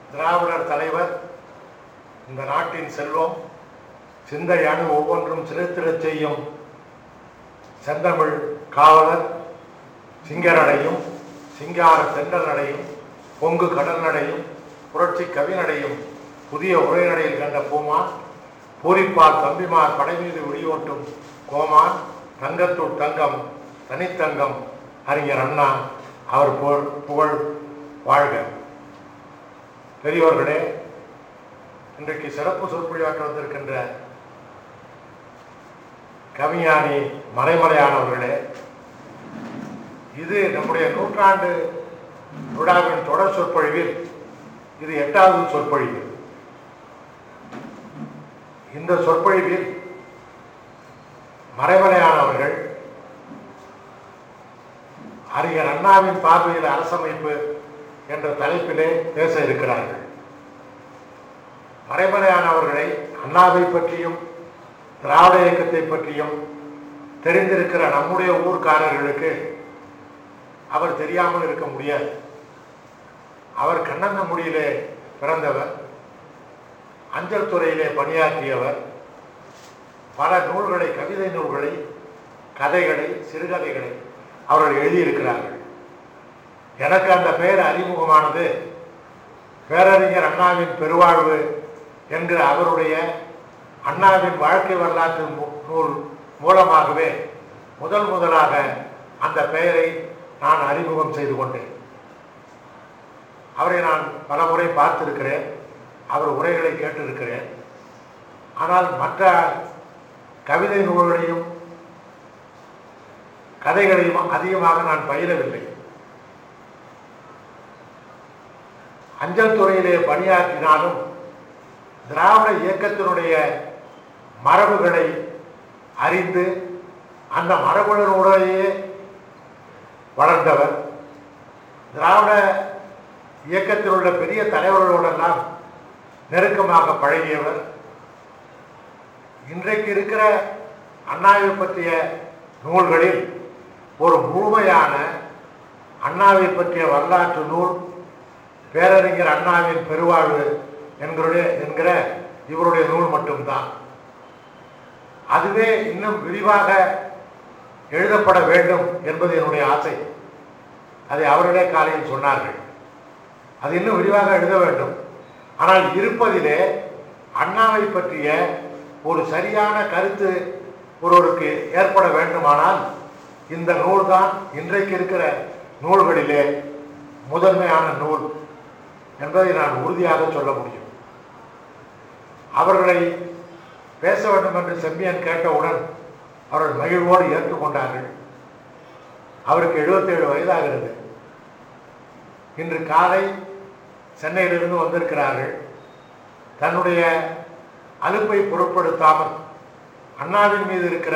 திராவிடர் தலைவர் இந்த நாட்டின் செல்வம் சிந்தை அணு ஒவ்வொன்றும் சிலிர்த்திடச் செய்யும் செந்தமிழ் காவலர் சிங்கரடையும் சிங்கார தென்றல் நடையும் பொங்கு கடல் நடையும் புரட்சி கவிநடையும் புதிய உரைநடையில் கண்ட பூமான் பூரிப்பால் தம்பிமார் படை மீது விடியோட்டும் கோமான் தங்கத்துள் தங்கம் தனித்தங்கம் அறிஞர் அண்ணா அவர் புகழ் புகழ் வாழ்க பெரியோர்களே இன்றைக்கு சிறப்பு சொற்பொழிவாற்ற வந்திருக்கின்ற கவிஞானி மறைமலையானவர்களே இது நம்முடைய நூற்றாண்டு விழாவின் தொடர் சொற்பொழிவில் இது எட்டாவது சொற்பொழிவு இந்த சொற்பொழிவில் மறைமலையானவர்கள் அறிஞர் அண்ணாவின் பார்வையில் அரசமைப்பு என்ற தலைப்பிலே பேச இருக்கிறார்கள் மறைமலையானவர்களை அண்ணாவை பற்றியும் திராவிட இயக்கத்தை பற்றியும் தெரிந்திருக்கிற நம்முடைய ஊர்க்காரர்களுக்கு அவர் தெரியாமல் இருக்க முடியாது அவர் கண்ணந்தமுடியிலே பிறந்தவர் அஞ்சல் துறையிலே பணியாற்றியவர் பல நூல்களை கவிதை நூல்களை கதைகளை சிறுகதைகளை அவர்கள் எழுதியிருக்கிறார்கள் எனக்கு அந்த பெயர் அறிமுகமானது பேரறிஞர் அண்ணாவின் பெருவாழ்வு என்கிற அவருடைய அண்ணாவின் வாழ்க்கை வரலாற்று நூ- நூல் மூலமாகவே முதல் முதலாக அந்த பெயரை நான் அறிமுகம் செய்து கொண்டேன் அவரை நான் பல முறை பார்த்திருக்கிறேன் அவர் உரைகளை கேட்டிருக்கிறேன் ஆனால் மற்ற கவிதை நூல்களையும் கதைகளையும் அதிகமாக நான் பயிலவில்லை அஞ்சல் துறையிலே பணியாற்றினாலும் திராவிட இயக்கத்தினுடைய மரபுகளை அறிந்து அந்த மரபுகளுடைய வளர்ந்தவர் திராவிட இயக்கத்தில் உள்ள பெரிய தலைவர்களோடெல்லாம் நெருக்கமாக பழகியவர் இன்றைக்கு இருக்கிற அண்ணாவை பற்றிய நூல்களில் ஒரு முழுமையான அண்ணாவை பற்றிய வரலாற்று நூல் பேரறிஞர் அண்ணாவின் பெருவாழ்வு என்கிற என்கிற இவருடைய நூல் மட்டும்தான் அதுவே இன்னும் விரிவாக எழுதப்பட வேண்டும் என்பது என்னுடைய ஆசை அதை அவர்களே காலையில் சொன்னார்கள் அது இன்னும் விரிவாக எழுத வேண்டும் ஆனால் இருப்பதிலே அண்ணாவை பற்றிய ஒரு சரியான கருத்து ஒருவருக்கு ஏற்பட வேண்டுமானால் இந்த நூல்தான் இன்றைக்கு இருக்கிற நூல்களிலே முதன்மையான நூல் என்பதை நான் உறுதியாக சொல்ல முடியும் அவர்களை பேச வேண்டும் என்று செம்பியன் கேட்டவுடன் அவர்கள் மகிழ்வோடு ஏற்றுக்கொண்டார்கள் அவருக்கு 77 வயதாகிறது இன்று காலை சென்னையிலிருந்து வந்திருக்கிறார்கள் தன்னுடைய அலுப்பை பொருட்படுத்தாமல் அண்ணாவின் மீது இருக்கிற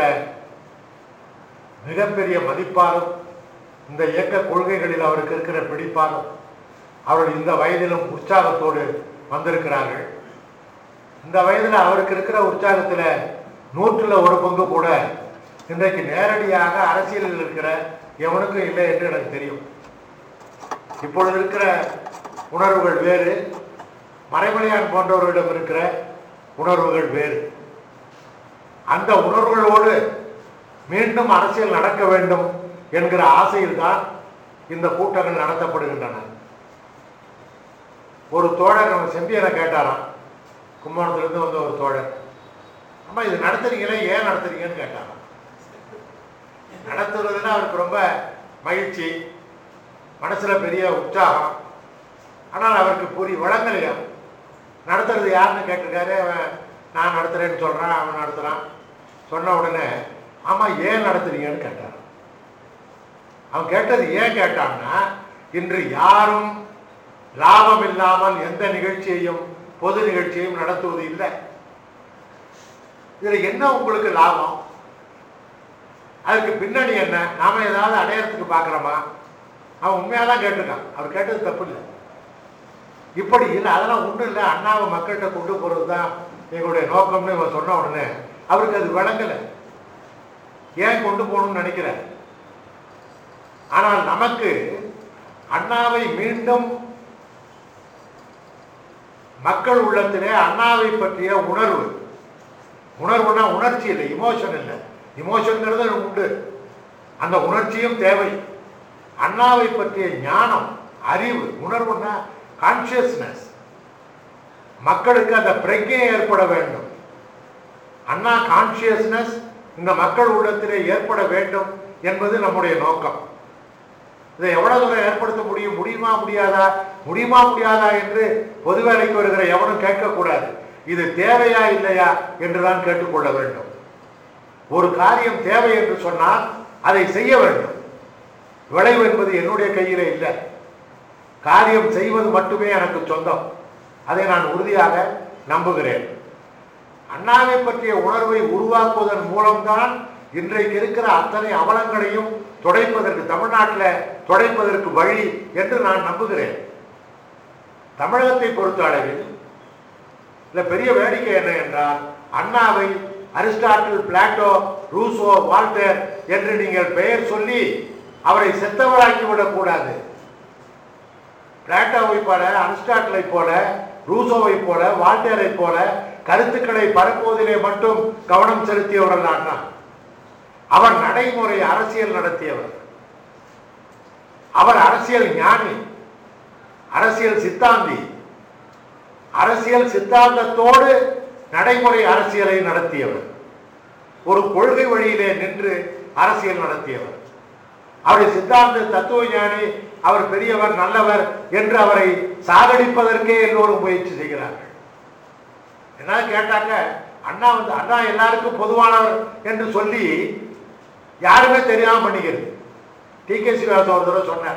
மிகப்பெரிய மதிப்பாலும் இந்த இயக்க கொள்கைகளில் அவருக்கு இருக்கிற பிடிப்பாலும் அவர்கள் இந்த வயதிலும் உற்சாகத்தோடு வந்திருக்கிறார்கள் இந்த வயதில் அவருக்கு இருக்கிற உற்சாகத்தில் நூற்றுல ஒரு பங்கு கூட இன்றைக்கு நேரடியாக அரசியலில் இருக்கிற எவனுக்கும் இல்லை என்று எனக்கு தெரியும் இப்பொழுது இருக்கிற உணர்வுகள் வேறு மறைமலையான் போன்றவர்களிடம் இருக்கிற உணர்வுகள் வேறு அந்த உணர்வுகளோடு மீண்டும் அரசியல் நடக்க வேண்டும் என்கிற ஆசையில்தான் இந்த கூட்டங்கள் நடத்தப்படுகின்றன ஒரு தோழர் நம்ம செம்பியனை கேட்டாராம் கும்பகோணத்திலிருந்து வந்த ஒரு தோழர் அம்மா இது நடத்துறீங்களே ஏன் நடத்துறீங்கன்னு கேட்டாராம் நடத்துறதுன்னா அவருக்கு ரொம்ப மகிழ்ச்சி மனசுல பெரிய உற்சாகம் ஆனால் அவருக்கு புரி வழங்கலையா நடத்துறது யாருன்னு கேட்டிருக்காரு அவன் நான் நடத்துறேன்னு சொல்றான் அவன் நடத்துறான் சொன்ன உடனே ஆமா ஏன் நடத்துறீங்கன்னு கேட்டான் அவன் கேட்டது ஏன் கேட்டான்னா இன்று யாரும் லாபம் இல்லாமல் எந்த நிகழ்ச்சியையும் பொது நிகழ்ச்சியையும் நடத்துவது இல்லை இதுல என்ன உங்களுக்கு லாபம் அதுக்கு பின்னணி என்ன நாம ஏதாவது அடையறதுக்கு பார்க்குறோமா அவன் உண்மையாக தான் கேட்டிருக்கான் அவர் கேட்டது தப்பு இல்லை இப்படி இல்லை அதெல்லாம் ஒன்றும் இல்லை அண்ணாவை மக்கள்கிட்ட கொண்டு போகிறது தான் எங்களுடைய நோக்கம்னு இவன் சொன்ன உடனே அவருக்கு அது விளங்கலை ஏன் கொண்டு போகணும்னு நினைக்கிறார் ஆனால் நமக்கு அண்ணாவை மீண்டும் மக்கள் உள்ளத்திலே அண்ணாவை பற்றிய உணர்வு உணர்வுனா உணர்ச்சி இல்லை இமோஷன் இல்லை இமோஷன்ங்கிறது உண்டு அந்த உணர்ச்சியும் தேவை அண்ணாவை பற்றிய ஞானம் அறிவு உணர்வுன்னா கான்சியஸ்னஸ் மக்களுக்கு அந்த பிரஜை ஏற்பட வேண்டும் அண்ணா கான்சியஸ்னஸ் இந்த மக்கள் உள்ளத்திலே ஏற்பட வேண்டும் என்பது நம்முடைய நோக்கம் இதை எவ்வளவு தூரம் ஏற்படுத்த முடியும் முடியுமா முடியாதா முடியுமா முடியாதா என்று பொது வேலைக்கு வருகிற எவனும் கேட்கக்கூடாது இது தேவையா இல்லையா என்றுதான் கேட்டுக்கொள்ள வேண்டும் ஒரு காரியம் தேவை என்று சொன்னால் அதை செய்ய வேண்டும் விளைவு என்பது என்னுடைய கையிலே இல்லை காரியம் செய்வது மட்டுமே எனக்கு சொந்தம் அதை நான் உறுதியாக நம்புகிறேன் அண்ணாவை பற்றிய உணர்வை உருவாக்குவதன் மூலம்தான் இன்றைக்கு இருக்கிற அத்தனை அவலங்களையும் துடைப்பதற்கு தமிழ்நாட்டில் துடைப்பதற்கு வழி என்று நான் நம்புகிறேன் தமிழகத்தை பொறுத்த அளவில் இல்லை பெரிய வேடிக்கை என்ன என்றால் அண்ணாவை அரிஸ்டாட்டில் பிளாட்டோ ரூசோ வால்டர் என்று நீங்கள் பெயர் சொல்லி அவரை செத்தவராக்கி விடக்கூடாது பிளாட்டோவை போல அரிஸ்டாட்டிலை போல ரூசோவை போல வால்டரை போல கருத்துக்களை பரப்புவதிலே மட்டும் கவனம் செலுத்தியவர்கள் அண்ணா அவர் நடைமுறை அரசியல் நடத்தியவர் அவர் அரசியல் ஞானி அரசியல் சித்தாந்தி அரசியல் சித்தாந்தத்தோடு நடைமுறை அரசியலை நடத்தியவர் ஒரு கொள்கை வழியிலே நின்று அரசியல் நடத்தியவர் அவருடைய சித்தாந்த தத்துவ ஞானி அவர் பெரியவர் நல்லவர் என்று அவரை சாகடிப்பதற்கே எல்லோரும் முயற்சி செய்கிறார்கள் என்ன கேட்டாக்க அண்ணா வந்து அண்ணா எல்லாருக்கும் பொதுவானவர் என்று சொல்லி யாருமே தெரியாம பண்ணிக்கிறது டி கே ஸ்ரீவாசம் ஒரு தடவை சொன்னார்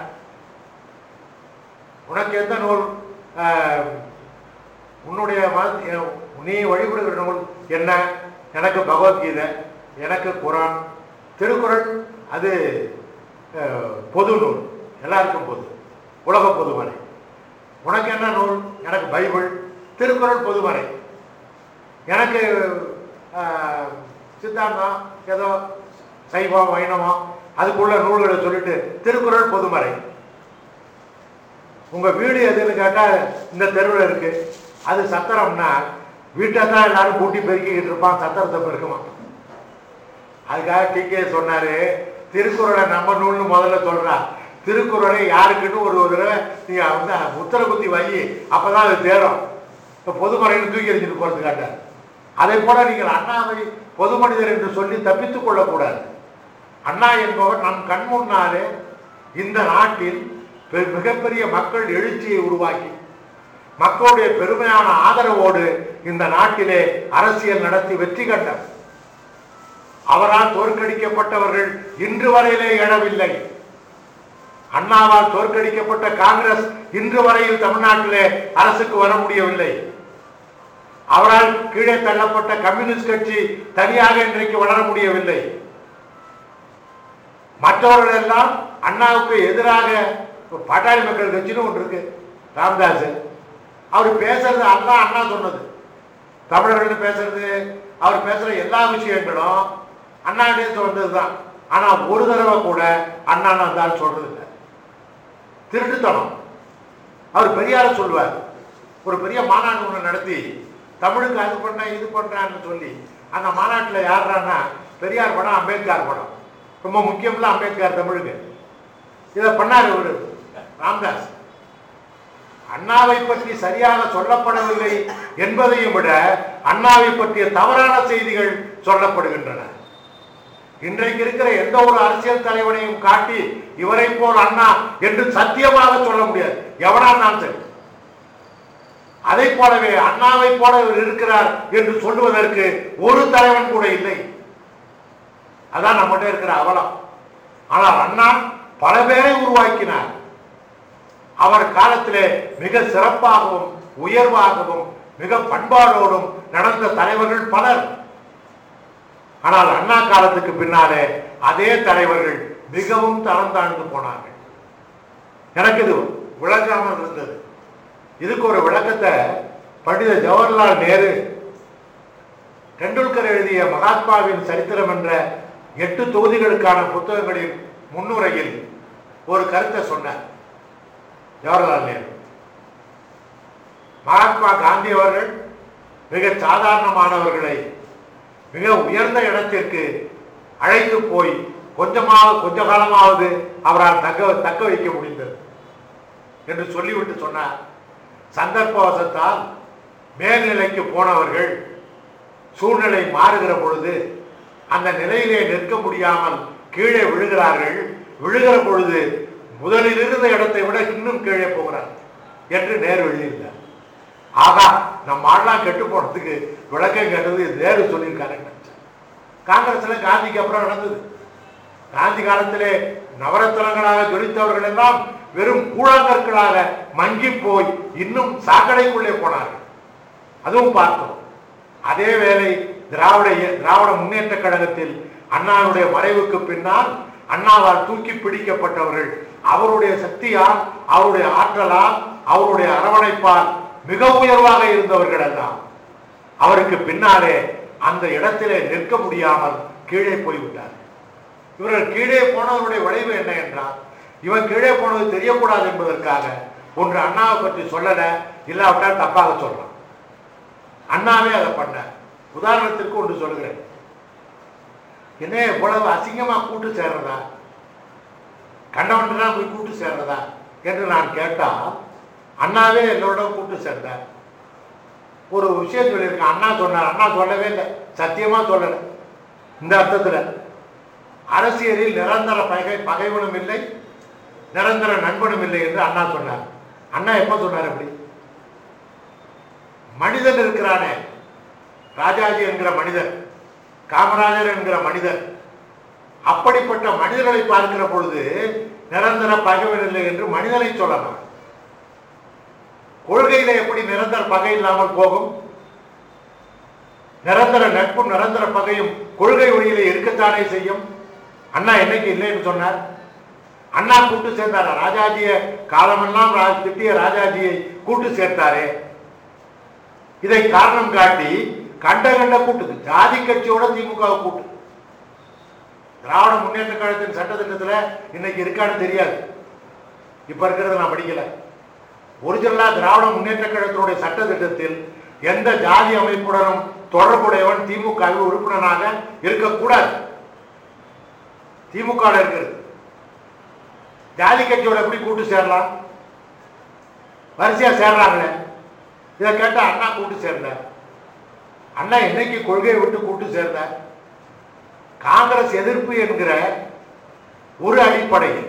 உனக்கு எந்த நூல் ஆஹ், உன்னுடைய மத நீ வழிபடுகிற நூல் என்ன எனக்கு பகவத்கீதை எனக்கு குரான் திருக்குறள் அது அஹ், பொது நூல் எல்லாருக்கும் பொது உலக பொதுமறை உனக்கு என்ன நூல் எனக்கு பைபிள் திருக்குறள் பொதுமறை எனக்கு ஆஹ், சித்தாந்தம் ஏதோ சைவம் வைணவம் அதுக்குள்ள நூல்களை சொல்லிட்டு திருக்குறள் பொதுமறை உங்க வீடு எதுன்னு கேட்டா இந்த தெருவில் இருக்கு அது சத்திரம்னா வீட்டை தான் எல்லாரும் கூட்டி பெருக்கிக்கிட்டு இருப்பான் சத்திரத்தை பெருக்குமா அதுக்காக டிகே சொன்னாரு திருக்குறளை நம்ம நூல்னு முதல்ல சொல்றா திருக்குறளை யாருக்குன்னு ஒரு ஒரு தடவை நீங்க வந்து உத்தர குத்தி வை அப்பதான் அது தேரும் இப்போ பொதுமறைன்னு தூக்கி எறிஞ்சிட்டு போறதுக்காட்ட அதை போல நீங்கள் அண்ணாவை பொது மனிதர் என்று சொல்லி தப்பித்துக் கொள்ளக்கூடாது அண்ணா என்பவர் நம் கண் முன்னாலே இந்த நாட்டில் பெ- மிகப்பெரிய மக்கள் எழுச்சியை உருவாக்கி மக்களுடைய பெருமையான ஆதரவோடு இந்த நாட்டிலே அரசியல் நடத்தி வெற்றி கண்டார் அவரால் தோற்கடிக்கப்பட்டவர்கள் இன்று வரையிலே எழவில்லை அண்ணாவால் தோற்கடிக்கப்பட்ட காங்கிரஸ் இன்று வரையில் தமிழ்நாட்டிலே அரசுக்கு வர முடியவில்லை அவரால் கீழே தள்ளப்பட்ட கம்யூனிஸ்ட் கட்சி தனியாக இன்றைக்கு வளர முடியவில்லை மற்றவர்கள் எல்லாம் அண்ணாவுக்கு எதிராக இப்ப பாட்டாளி மக்கள் கட்சின்னு ஒன்று இருக்கு ராமதாஸ் அவர் பேசுறது அண்ணா அண்ணா சொன்னது தமிழர்கள் பேசுறது அவர் பேசுற எல்லா விஷயங்களும் அண்ணா வந்ததுதான் ஆனா ஒரு தடவை கூட அண்ணா இருந்தாலும் சொல்றது இல்லை திருட்டுத்தனம் அவர் பெரியார சொல்வார் ஒரு பெரிய மாநாடு ஒன்று நடத்தி தமிழுக்கு அது பண்ண இது பண்றான்னு சொல்லி அந்த மாநாட்டில் யாருறான்னா பெரியார் படம் அம்பேத்கர் படம் ரொம்ப முக்கியம்ல அம்பேத்கர் தமிழுக்கு இதை பண்ணார் இவரு ராம்தாஸ் அண்ணாவை பற்றி சரியாக சொல்லப்படவில்லை என்பதையும் விட அண்ணாவை பற்றிய தவறான செய்திகள் சொல்லப்படுகின்றன இன்றைக்கு இருக்கிற எந்த ஒரு அரசியல் தலைவனையும் காட்டி இவரை போல் அண்ணா என்று சத்தியமாக சொல்ல முடியாது எவனா இருந்தாலும் சரி அதை போலவே அண்ணாவை போல இவர் இருக்கிறார் என்று சொல்லுவதற்கு ஒரு தலைவன் கூட இல்லை அதான் நம்மகிட்ட இருக்கிற அவலம் ஆனால் அண்ணா பல பேரை உருவாக்கினார் அவர் காலத்திலே மிக சிறப்பாகவும் உயர்வாகவும் மிக பண்பாடோடும் நடந்த தலைவர்கள் பலர் ஆனால் அண்ணா காலத்துக்கு பின்னாலே அதே தலைவர்கள் மிகவும் தரம் தாழ்ந்து போனார்கள் எனக்கு இது விளங்காமல் இருந்தது இதுக்கு ஒரு விளக்கத்தை பண்டித ஜவஹர்லால் நேரு டெண்டுல்கர் எழுதிய மகாத்மாவின் சரித்திரம் என்ற எட்டு தொகுதிகளுக்கான புத்தகங்களின் முன்னுரையில் ஒரு கருத்தை சொன்னார் ஜவஹர்லால் நேரு மகாத்மா காந்தி அவர்கள் மிக சாதாரணமானவர்களை மிக உயர்ந்த இடத்திற்கு அழைத்து போய் கொஞ்சமாக கொஞ்ச காலமாவது அவரால் தக்க தக்க வைக்க முடிந்தது என்று சொல்லிவிட்டு சொன்னார் சந்தர்ப்பவசத்தால் மேல்நிலைக்கு போனவர்கள் சூழ்நிலை மாறுகிற பொழுது அந்த நிலையிலே நிற்க முடியாமல் கீழே விழுகிறார்கள் விழுகிற பொழுது முதலில் இருந்த இடத்தை விட இன்னும் கீழே போகிறார் என்று நேரு எழுதியிருந்தார் ஆகா நம்ம ஆள்லாம் கெட்டு போனதுக்கு விளக்கம் கேட்டது நேரு சொல்லியிருக்காருன்னு நினைச்சேன். காங்கிரஸ்ல காந்திக்கு அப்புறம் நடந்தது காந்தி காலத்திலே நவரத்னங்களாக ஜொலித்தவர்கள் எல்லாம் வெறும் கூழாங்கற்களாக மங்கி போய் இன்னும் சாக்கடைக்குள்ளே போனார்கள் அதுவும் பார்த்தோம் அதே வேளை திராவிட இய- திராவிட முன்னேற்ற கழகத்தில் அண்ணாவுடைய மறைவுக்கு பின்னால் அண்ணாவால் தூக்கி பிடிக்கப்பட்டவர்கள் அவருடைய சக்தியால் அவருடைய ஆற்றலால் அவருடைய அரவணைப்பால் மிக உயர்வாக இருந்தவர்கள் எல்லாம் அவருக்கு பின்னாலே அந்த இடத்திலே நிற்க முடியாமல் கீழே போய்விட்டார் இவர்கள் கீழே போனவருடைய விளைவு என்ன என்றால் இவன் கீழே போனது தெரியக்கூடாது என்பதற்காக ஒன்று அண்ணாவை பற்றி சொல்லல இல்லாவிட்டால் தப்பாக சொல்றான் அண்ணாவே அதை பண்ணார் உதாரணத்திற்கு ஒன்று சொல்லுகிறேன் என்ன இவ்வளவு அசிங்கமா கூட்டு சேர்றதா கண்டவன்லாம் போய் கூட்டு சேர்றதா என்று நான் கேட்டால் அண்ணாவே என்னோட கூட்டு சேர்ந்தார் ஒரு விஷயம் சொல்லியிருக்கேன் அண்ணா சொன்னார் அண்ணா சொல்லவே இல்லை சத்தியமா சொல்லலை இந்த அர்த்தத்துல அரசியலில் நிரந்தர பகை பகைவனும் இல்லை நிரந்தர நண்பனும் இல்லை என்று அண்ணா சொன்னார் அண்ணா எப்ப சொன்னார் அப்படி மனிதன் இருக்கிறானே ராஜாஜி என்கிற மனிதர் காமராஜர் என்கிற மனிதர் அப்படிப்பட்ட மனிதர்களை பார்க்கிற பொழுது நிரந்தர பகைவன் இல்லை என்று மனிதனை சொல்லலாம் கொள்கையில எப்படி நிரந்தர பகை இல்லாமல் போகும் நிரந்தர நட்பும் நிரந்தர பகையும் கொள்கை வழியிலே இருக்கத்தானே செய்யும் அண்ணா என்னைக்கு இல்லைன்னு சொன்னார் அண்ணா கூட்டு சேர்ந்தார் ராஜாஜிய காலமெல்லாம் ரா- திட்டிய ராஜாஜியை கூட்டு சேர்த்தாரே இதை காரணம் காட்டி கண்ட கண்ட கூட்டுது ஜாதி கட்சியோட திமுக கூட்டு திராவிட முன்னேற்ற கழகத்தின் சட்டத்திட்டத்துல இன்னைக்கு இருக்கான்னு தெரியாது இப்ப இருக்கிறத நான் படிக்கல ஒரிஜினலா திராவிட முன்னேற்ற கழகத்தினுடைய சட்டத்திட்டத்தில் எந்த ஜாதி அமைப்புடனும் தொடர்புடையவன் திமுக உறுப்பினராக இருக்கக்கூடாது திமுக ல இருக்கிறது ஜாதி கட்சியோட எப்படி கூட்டு சேரலாம் வரிசையா சேர்றாங்களே இதை கேட்டா அண்ணா கூட்டு சேர்ந்தார் அண்ணா என்னைக்கு கொள்கையை விட்டு கூட்டு சேர்ந்தார் காங்கிரஸ் எதிர்ப்பு என்கிற ஒரு அடிப்படையில்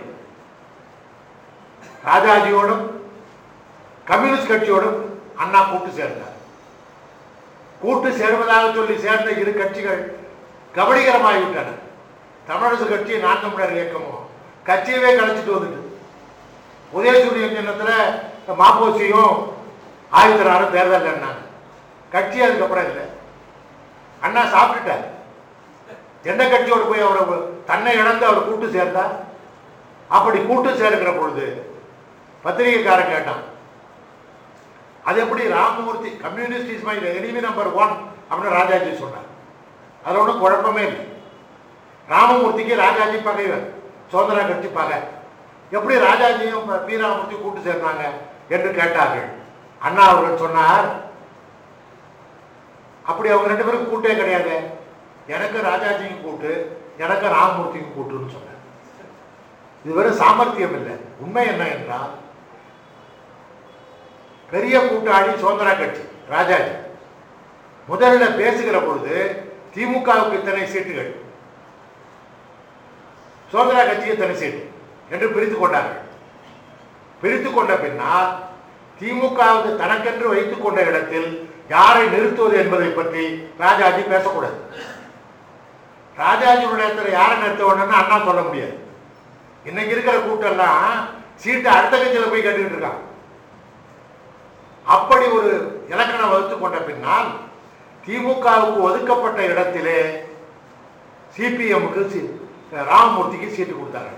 ராஜாஜியோடும் கம்யூனிஸ்ட் கட்சியோடும் அண்ணா கூட்டு சேர்ந்தார் கூட்டு சேர்வதாக சொல்லி சேர்ந்த இரு கட்சிகள் கபடிகரமாகிவிட்டன தமிழரசு கட்சி நான் தமிழர் இயக்கமும் கட்சியவே கலைச்சிட்டு வந்துட்டு உதயசூரியன் சின்னத்துல மாப்போசியும் ஆயுதனாரும் தேர்தல் என்னாங்க கட்சி அதுக்கப்புறம் இல்லை அண்ணா சாப்பிட்டுட்டார் எந்த கட்சியோடு போய் அவர் தன்னை இழந்து அவர் கூட்டு சேர்ந்தார் அப்படி கூட்டு சேர்க்கிற பொழுது பத்திரிகைக்காரன் கேட்டான் அது எப்படி Ramamurthy communist is my enemy number one அப்படின்னு ராஜாஜி சொன்னார் அதில் ஒன்றும் குழப்பமே இல்லை ராமமூர்த்திக்கு ராஜாஜி பகைவர் சுதந்திர கட்சி பகை எப்படி ராஜாஜியும் ப- பி ராமமூர்த்தி கூட்டு சேர்ந்தாங்க என்று கேட்டார்கள் அண்ணா அவர்கள் சொன்னார் அப்படி அவங்க ரெண்டு பேரும் கூட்டே கிடையாது எனக்கு ராஜாஜிக்கும் கூட்டு எனக்கு ராமமூர்த்திக்கும் கூட்டுன்னு சொன்னார் இது வெறும் சாமர்த்தியம் இல்லை உண்மை என்ன என்றால் பெரிய கூட்டாளி சுதந்திர கட்சி ராஜாஜி முதல்ல பேசுகிற பொழுது திமுகவுக்கு இத்தனை சீட்டுகள் சுதந்திர கட்சிக்கு இத்தனை சீட்டு என்று பிரித்து கொண்டார்கள் பிரித்து கொண்ட பின்னால் திமுகவுக்கு தனக்கென்று வைத்துக் கொண்ட இடத்தில் யாரை நிறுத்துவது என்பதை பற்றி ராஜாஜி பேசக்கூடாது ராஜாஜியுடைய இடத்துல யாரை நிறுத்த வேணும்னு அண்ணா சொல்ல முடியாது இன்னைக்கு இருக்கிற கூட்டம்லாம் சீட்டு அடுத்த கட்சியில போய் கட்டிட்டு இருக்கான் அப்படி ஒரு இலக்கணம் வகுத்து கொண்ட பின்னால் திமுகவுக்கு ஒதுக்கப்பட்ட இடத்திலே சிபிஎம்முக்கு ராமமூர்த்திக்கு சீட்டு கொடுத்தாங்க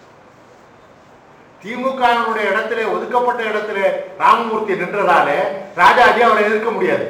திமுகவினுடைய இடத்திலே ஒதுக்கப்பட்ட இடத்திலே ராமமூர்த்தி நின்றதாலே ராஜாஜி அவரை எதிர்க்க முடியாது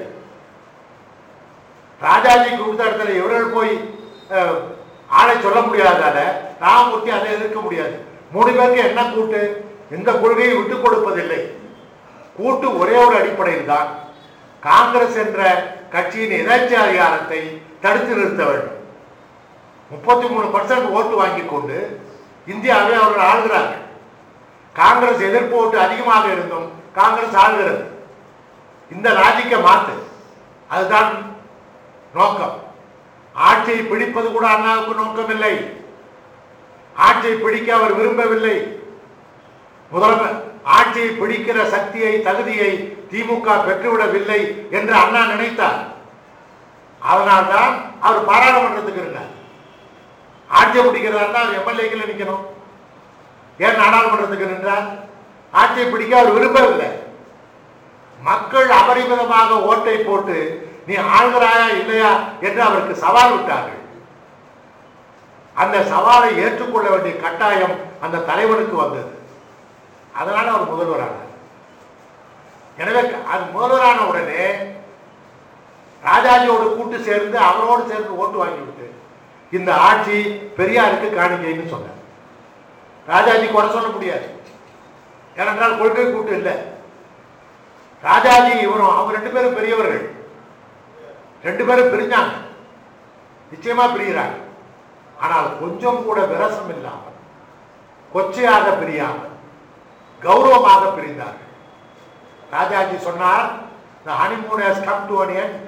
ராஜாஜி கொடுத்த இடத்துல இவர்கள் போய் அஹ், ஆளை சொல்ல முடியாதால ராமமூர்த்தி அதை எதிர்க்க முடியாது மூணு பேருக்கு என்ன கூட்டு எந்த கொள்கையை விட்டுக் கொடுப்பதில்லை கூட்டு ஒரே ஒரு அடிப்படையில் தான் காங்கிரஸ் என்ற கட்சியின் எதாச்சி அதிகாரத்தை தடுத்து நிறுத்த வேண்டும் முப்பத்தி மூணு பர்சன்ட் ஓட்டு வாங்கி கொண்டு இந்தியாவை அவர்கள் ஆளுகிறார்கள் காங்கிரஸ் எதிர்ப்பு ஓட்டு அதிகமாக இருந்தும் காங்கிரஸ் ஆளுகிறது இந்த லாஜிக்கை மாத்து அதுதான் நோக்கம் ஆட்சியை பிடிப்பது கூட அண்ணாவுக்கு நோக்கமில்லை ஆட்சியை பிடிக்க அவர் விரும்பவில்லை முதல்வர் ஆட்சியை பிடிக்கிற சக்தியை தகுதியை திமுக பெற்றுவிடவில்லை என்று அண்ணா நினைத்தார் அதனால்தான் அவர் பாராளுமன்றத்துக்கு இருந்தார் ஆட்சியை பிடிக்கிறதா இருந்தால் அவர் எம்எல்ஏக்கள் நிற்கணும் ஏன் நாடாளுமன்றத்துக்கு நின்றார் ஆட்சியை பிடிக்க அவர் விரும்பவில்லை மக்கள் அபரிமிதமாக ஓட்டை போட்டு நீ ஆள்கிறாயா இல்லையா என்று அவருக்கு சவால் விட்டார்கள் அந்த சவாலை ஏற்றுக்கொள்ள வேண்டிய கட்டாயம் அந்த தலைவனுக்கு வந்தது அதனால அவர் முதல்வரானார் எனவே அது முதல்வரான உடனே ராஜாஜியோடு கூட்டு சேர்ந்து அவரோடு சேர்ந்து ஓட்டு வாங்கிவிட்டு இந்த ஆட்சி பெரியாருக்கு காணிக்கைன்னு சொன்னார் ராஜாஜி குறை சொல்ல முடியாது ஏனென்றால் கொள்கை கூட்டு இல்லை ராஜாஜி இவரும் அவங்க ரெண்டு பேரும் பெரியவர்கள் ரெண்டு பேரும் பிரிஞ்சாங்க நிச்சயமா பிரிகிறாங்க ஆனால் கொஞ்சம் கூட விரசம் இல்லாமல் கொச்சையாக பிரியாமல் கௌரவமாக பிரிந்தார்கள் ராஜாஜி சொன்னார் the honeymoon has come to an end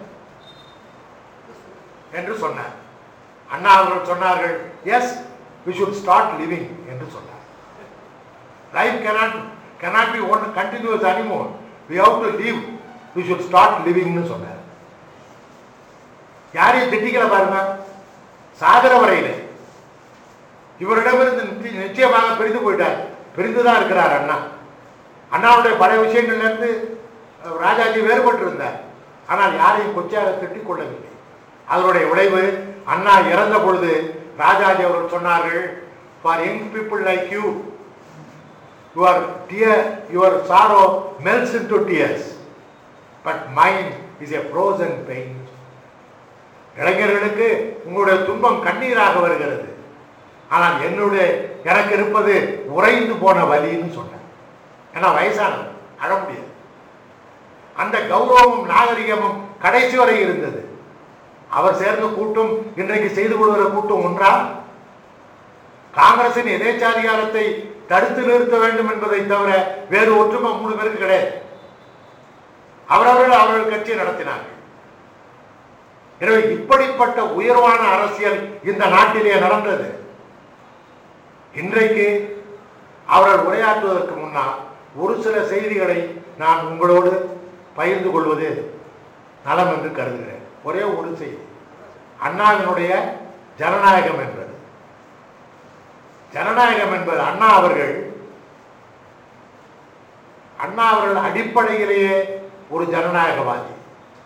என்று சொன்னார் அண்ணா அவர்கள் சொன்னார்கள் yes we should start living என்று சொன்னார் life cannot cannot be one continuous honeymoon we have to live we should start livingனு சொன்னார் யாரையும் திட்டிக்கல பாருங்க சாகர வரையில இவரிடமிருந்து நிச்ச- நிச்சயமாக பிரிந்து போயிட்டார் பிரிந்துதான் இருக்கிறார் அண்ணா அண்ணாவுடைய பல விஷயங்கள்ல இருந்து அஹ், ராஜாஜி வேறுபட்டு இருந்தார் ஆனால் யாரையும் கொச்சையாக திட்டிக் கொள்ளவில்லை அதனுடைய விளைவு அண்ணா இறந்த பொழுது ராஜாஜி அவர்கள் சொன்னார்கள் for young people like you your dear your sorrow melts into tears but mind is a frozen pain இளைஞர்களுக்கு உங்களுடைய துன்பம் கண்ணீராக வருகிறது ஆனால் என்னுடைய எனக்கு இருப்பது உறைந்து போன வலின்னு சொன்னேன் ஏன்னா வயசானவர் அழ முடியாது அந்த கௌரவமும் நாகரிகமும் கடைசி வரை இருந்தது அவர் சேர்ந்த கூட்டம் இன்றைக்கு செய்து கொள்கிற கூட்டம் ஒன்றா காங்கிரசின் எதேச்சாதிகாரத்தை தடுத்து நிறுத்த வேண்டும் என்பதை தவிர வேறு ஒற்றுமை மூணு பேருக்கு கிடையாது அவரவர்கள் அவர்கள் கட்சியை நடத்தினார்கள் எனவே இப்படிப்பட்ட உயர்வான அரசியல் இந்த நாட்டிலே நடந்தது இன்றைக்கு அவர்கள் உரையாற்றுவதற்கு முன்னால் ஒரு சில செய்திகளை நான் உங்களோடு பகிர்ந்து கொள்வது நலம் என்று கருதுகிறேன் ஒரே ஒரு செய்தி அண்ணாவினுடைய ஜனநாயகம் என்பது ஜனநாயகம் என்பது அண்ணா அவர்கள் அண்ணா அவர்கள் அடிப்படையிலேயே ஒரு ஜனநாயகவாதி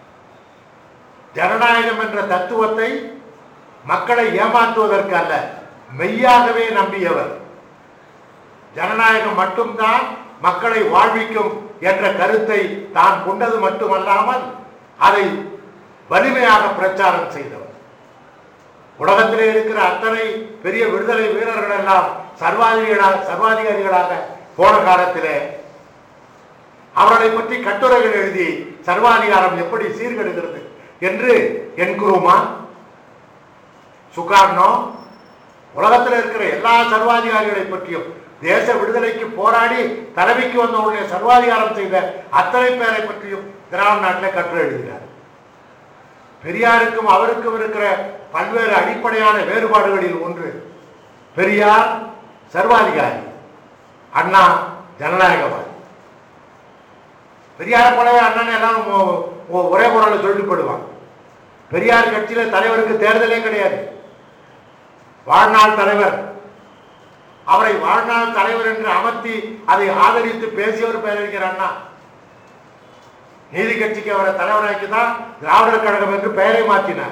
ஜனநாயகம் என்ற தத்துவத்தை மக்களை ஏமாற்றுவதற்கு அல்ல மெய்யாகவே நம்பியவர் ஜனநாயகம் மட்டும்தான் மக்களை வாழ்விக்கும் என்ற கருத்தை தான் கொண்டது மட்டுமல்லாமல் அதை வலிமையாக பிரச்சாரம் செய்தவர் உலகத்திலே இருக்கிற அத்தனை பெரிய விடுதலை வீரர்கள் எல்லாம் சர்வாதிகாரிகளாக சர்வாதிகாரிகளாக போன காலத்திலே அவர்களை பற்றி கட்டுரைகள் எழுதி சர்வாதிகாரம் எப்படி சீர்கெடுகிறது என்று என்குருமா சுகார்னோ உலகத்தில் இருக்கிற எல்லா சர்வாதிகாரிகளை பற்றியும் தேச விடுதலைக்கு போராடி தலைமைக்கு வந்தவருடைய சர்வாதிகாரம் செய்த அத்தனை பேரை பற்றியும் திராவிட நாட்டில் கட்டுரை எழுதுகிறார் பெரியாருக்கும் அவருக்கும் இருக்கிற பல்வேறு அடிப்படையான வேறுபாடுகளில் ஒன்று பெரியார் சர்வாதிகாரி அண்ணா ஜனநாயகவாதி பெரியாரை போலவே அண்ணன் எல்லாம் ஒ- ஒ- ஒரே குரலை சொல்லிட்டு போயிடுவாங்க பெரியார் கட்சியில தலைவருக்கு தேர்தலே கிடையாது வாழ்நாள் தலைவர் அவரை வாழ்நாள் தலைவர் என்று அமர்த்தி அதை ஆதரித்து பேசியவர் பெயரறிஞர் அண்ணா நீதி கட்சிக்கு அவரை தலைவராக்கி தான் திராவிடர் கழகம் என்று பெயரை மாற்றினார்